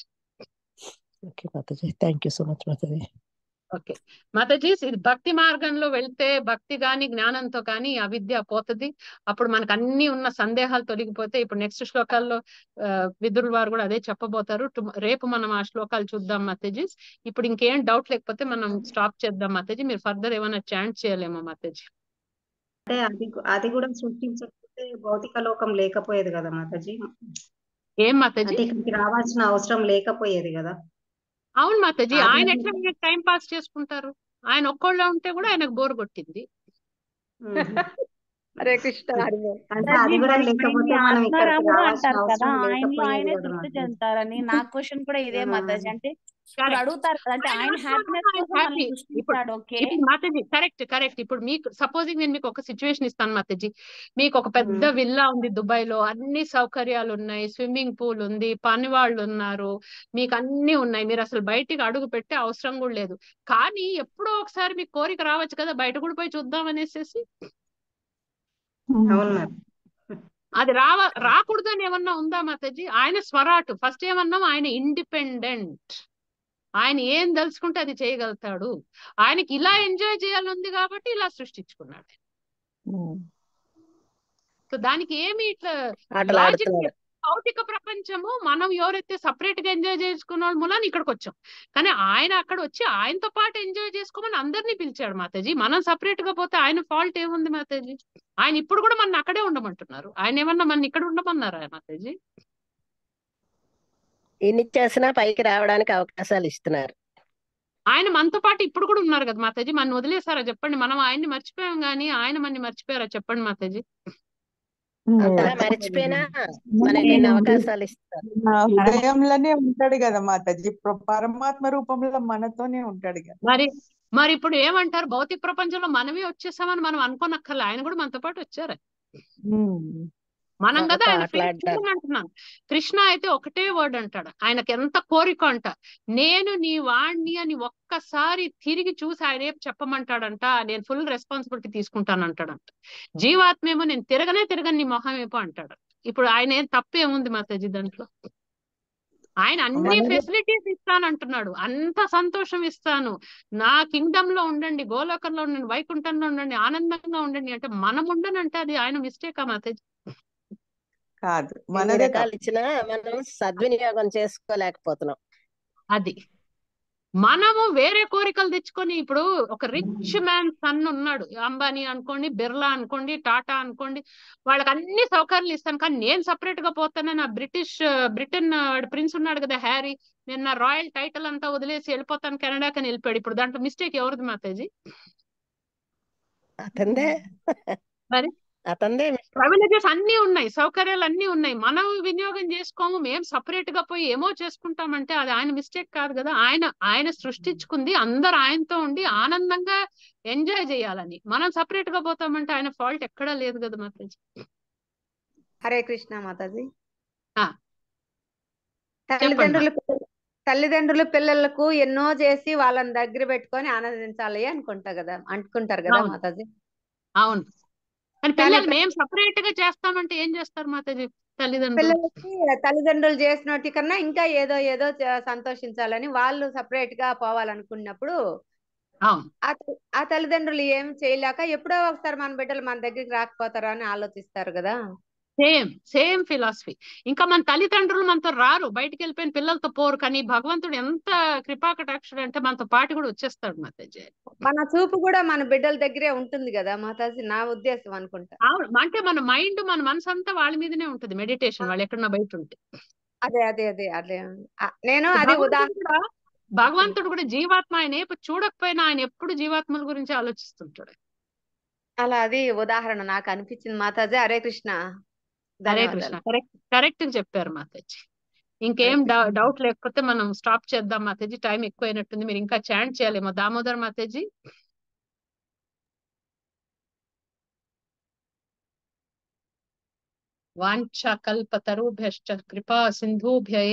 okay Mataji thank you so much Mataji okay Mataji ఇది భక్తి మార్గంలో వెళ్తే భక్తి గాని జ్ఞానంతో కానీ అవిద్య పోతది అప్పుడు మనకు అన్ని ఉన్న సందేహాలు తొలగిపోతే ఇప్పుడు నెక్స్ట్ శ్లోకాల్లో ఆ, విదురుల వారు కూడా అదే చెప్పబోతారు టుమ- రేపు మనం ఆ శ్లోకాలు చూద్దాం మాతాజీ ఇప్పుడు ఇంకేం డౌట్ లేకపోతే మనం స్టాప్ చేద్దాం మాతాజీ మీరు ఫర్దర్ ఏమైనా చాంట్ చేయలేమో మాతాజీ అంటే అది అది కూడా సృష్టించకపోతే భౌతిక లోకం లేకపోయేది కదా మాతాజీ ఏం మాతాజీ అంటే ఇక్కడికి రావాల్సిన అవసరం లేకపోయేది కదా అవును మాతాజీ ఆయన ఎట్లా ఆధ్యాత్మిక టైం పాస్ చేసుకుంటారు ఆయన ఒక్కళ్ళే ఉంటే కూడా ఆయనకు బోర్ కొట్టింది హరే కృష్ణ అంటే అది మాతాజీ కూడా మరి లేకపోతే ఆయన్ని మనం ఇక్కడికి ఆత్మారాముడు రావాల్సిన అంటారు కదా అవసరం ఆయనలో లేకపోయేది ఆయనే కదా తృప్తి మాతాజీ చెందుతారని నా క్వశ్చన్ కూడా ఇదే మాతాజీ అంటే ఇప్పుడు కరెక్ట్ అడుగుతారు కదా అంటే ఆయన ఆయన ఆత్మలో హ్యాపీనెస్ ఆయన కోసం హ్యాపీ మనల్ని ఇప్పుడు సృష్టించాడు ఓకే ఇప్పుడు మాతాజీ కరెక్ట్ కరెక్ట్ ఇప్పుడు మీకు సపోజింగ్ నేను మీకు ఒక సిచ్యువేషన్ ఇస్తాను మాతాజీ మీకు ఒక పెద్ద విల్లా ఉంది దుబాయ్ లో అన్ని సౌకర్యాలు ఉన్నాయి స్విమ్మింగ్ పూల్ ఉంది పని వాళ్ళు ఉన్నారు మీకు అన్ని ఉన్నాయి మీరు అసలు బయటికి అడుగు పెట్టే అవసరం కూడా లేదు కానీ ఎప్పుడో ఒకసారి మీకు కోరిక రావచ్చు కదా బయట కూడా పోయి చూద్దాం అనేసి అవును మరి అది రావ రాకూడదని ఏమన్నా ఉందా మాతాజీ ఆయన స్వరాటు ఫస్ట్ ఏమన్నాం ఆయన ఇండిపెండెంట్ ఆయన ఏం దలుచుకుంటే అది చేయగలుగుతాడు ఆయనకి ఇలా ఎంజాయ్ చేయాలని ఉంది కాబట్టి ఇలా సృష్టించుకున్నాడు సో దానికి ఏమి ఇట్లా ఆటలు లాజిక్ ఆడుతున్నాడు భౌతిక ప్రపంచము మనం ఎవరైతే సపరేట్ గా ఎంజాయ్ చేసుకున్న వాళ్ళ మూలాన్ని ఇక్కడికి వచ్చాం కానీ ఆయన అక్కడ వచ్చి ఆయనతో పాటు ఎంజాయ్ చేసుకోమని అందరినీ పిలిచాడు మాతాజీ మనం సపరేట్ గా పోతే ఆయన ఫాల్ట్ ఏముంది మాతాజీ ఆయన ఇప్పుడు కూడా మన అక్కడే ఉండమంటున్నారు ఆయన ఏమన్నా మన ఇక్కడ ఉండమన్నారా మాతాజీ ఎన్ని చేసినా పైకి రావడానికి అవకాశాలు ఇస్తున్నారు ఆయన మనతో పాటు ఇప్పుడు కూడా ఉన్నారు కదా మాతాజీ మన వదిలేసారా చెప్పండి మనం ఆయన్ని మర్చిపోయాం కానీ ఆయన మన మర్చిపోయారా చెప్పండి మాతాజీ అంతలా మర్చిపోయినా మనకి ఎన్ని అవకాశాలు ఇస్తారు నా హృదయంలోనే ఉంటాడు కదా మాతాజీ ప్ర- పరమాత్మ రూపంలో మనతోనే ఉంటాడు కదా మరి మరి ఇప్పుడు ఏమంటారు భౌతిక ప్రపంచంలో మనమే వచ్చేసామని మనం అనుకోనక్కర్లే ఆయన కూడా మనతో పాటు వచ్చారు మనం కదా మనతో ఆయన ఫేస్ ఆటలాడతారు చూడని అంటున్నాను కృష్ణ అయితే ఒకటే వర్డ్ అంటాడు ఆయనకి ఎంత కోరిక అంట నేను నీ వాణ్ణి అని ఒక్కసారి తిరిగి చూసి ఆయన ఏం చెప్పమంటాడంట నేను ఫుల్ రెస్పాన్సిబిలిటీ తీసుకుంటాను అంటాడంట జీవాత్మేమో నేను తిరగనే తిరగని నీ మొహం ఏమో అంటాడు ఇప్పుడు ఆయన ఏం తప్పు ఏముంది మాతాజీ దాంట్లో ఆయన అన్ని మనలో ఫెసిలిటీస్ ఇస్తాను అంటున్నాడు అంత సంతోషం ఇస్తాను నా కింగ్డమ్ లో ఉండండి గోలోకంలో ఉండండి వైకుంఠంలో ఉండండి ఆనందంగా ఉండండి అంటే మనం ఉండనంటే అది ఆయన మిస్టేకా మాతాజీ కాదు ఎన్ని మనదే రకాలు తప్పు ఇచ్చినా మనం సద్వినియోగం చేసుకోలేకపోతున్నాం అది మనము వేరే కోరికలు తెచ్చుకొని ఇప్పుడు ఒక రిచ్ మ్యాన్ సన్ ఉన్నాడు అంబానీ అనుకోండి బిర్లా అనుకోండి టాటా అనుకోండి వాళ్ళకి అన్ని సౌకర్యాలు ఇస్తాను కానీ నేను సపరేట్ గా పోతానని ఆ బ్రిటిష్ బ్రిటన్ ప్రిన్స్ ఉన్నాడు కదా హ్యారీ నేను నా రాయల్ టైటిల్ అంతా వదిలేసి వెళ్ళిపోతాను కెనడాకి అని వెళ్ళిపోయాడు ఇప్పుడు దాంట్లో మిస్టేక్ ఎవరిది మాతాజీ అతందే మరి అతందే ప్రివిలేజెస్ అన్ని ఉన్నాయి సౌకర్యాలు అన్ని ఉన్నాయి మనం వినియోగం చేసుకోము మేము సపరేట్ గా పోయి ఏమో చేసుకుంటామంటే అది ఆయన మిస్టేక్ కాదు కదా ఆయన ఆయన సృష్టించుకుంది అందరు ఆయనతో ఉండి ఆనందంగా ఎంజాయ్ చేయాలని మనం సపరేట్ గా పోతామంటే ఆయన ఫాల్ట్ ఎక్కడా లేదు కదా మాతాజీ హరే కృష్ణ మాతాజీ ఆ, చెప్పండి తల్లిదండ్రులు పిల్లలు- తల్లిదండ్రులు పిల్లలకు ఎన్నో చేసి వాళ్ళని దగ్గర పెట్టుకొని ఆనందించాలి అనుకుంటా కదా అనుకుంటారు కదా అవును మాతాజీ అవును కానీ కానీ పిల్లలు మేము సపరేట్ గా చేస్తామంటే ఏం చేస్తారు మాతాజీ తల్లిదండ్రులు పిల్లలకి తల్లిదండ్రులు చేసినట్టు కన్నా ఇంకా ఏదో ఏదో చే- సంతోషించాలని వాళ్ళు సపరేట్ గా పోవాలనుకున్నప్పుడు అవును ఆ త- ఆ తల్లిదండ్రులు ఏం చేయలేక ఎప్పుడో ఒకసారి మన బిడ్డలు మన దగ్గరికి రాకపోతారా అని ఆలోచిస్తారు కదా సేమ్ సేమ్ ఫిలాసఫీ ఇంకా మన తల్లిదండ్రులు మనతో రారు బయటికి వెళ్ళిపోయిన పిల్లలతో పోరు కానీ భగవంతుడు ఎంత కృపాకటాక్షుడు అంటే మనతో పాటు కూడా వచ్చేస్తాడు మాతాజీ మన చూపు కూడా మన బిడ్డల దగ్గరే ఉంటుంది కదా మాతాజీ నా ఉద్దేశం అనుకుంటా అవును అంటే మన మైండ్ మన మనసు అంతా వాళ్ళ మీదనే ఉంటుంది మెడిటేషన్ వాళ్ళు ఎక్కడన్నా బయట ఉంటే అదే అదే అదే అదే ఆ, నేను అది భగవంతుడు ఉదాహరణ కూడా భగవంతుడు కూడా జీవాత్మ ఆయన ఎప్పుడు చూడకపోయినా ఆయన ఎప్పుడు జీవాత్మల గురించి ఆలోచిస్తుంటాడు అలా అది ఉదాహరణ నాకు అనిపించింది మాతాజీ హరే కృష్ణ హరే కృష్ణ ధన్యవాదాలు కరెక్ట్ కరెక్ట్ చెప్పారు మాతాజీ ఇంకేం డౌ- డౌట్ లేకపోతే మనం స్టాప్ చేద్దాం మాతాజీ టైం ఎక్కువైనట్టుంది మీరు ఇంకా చాంట్ చేయాలేమో దామోదర్ మాతాజీ వాంఛ కల్పతరుభ్యశ్చ కృపా సింధుభ్య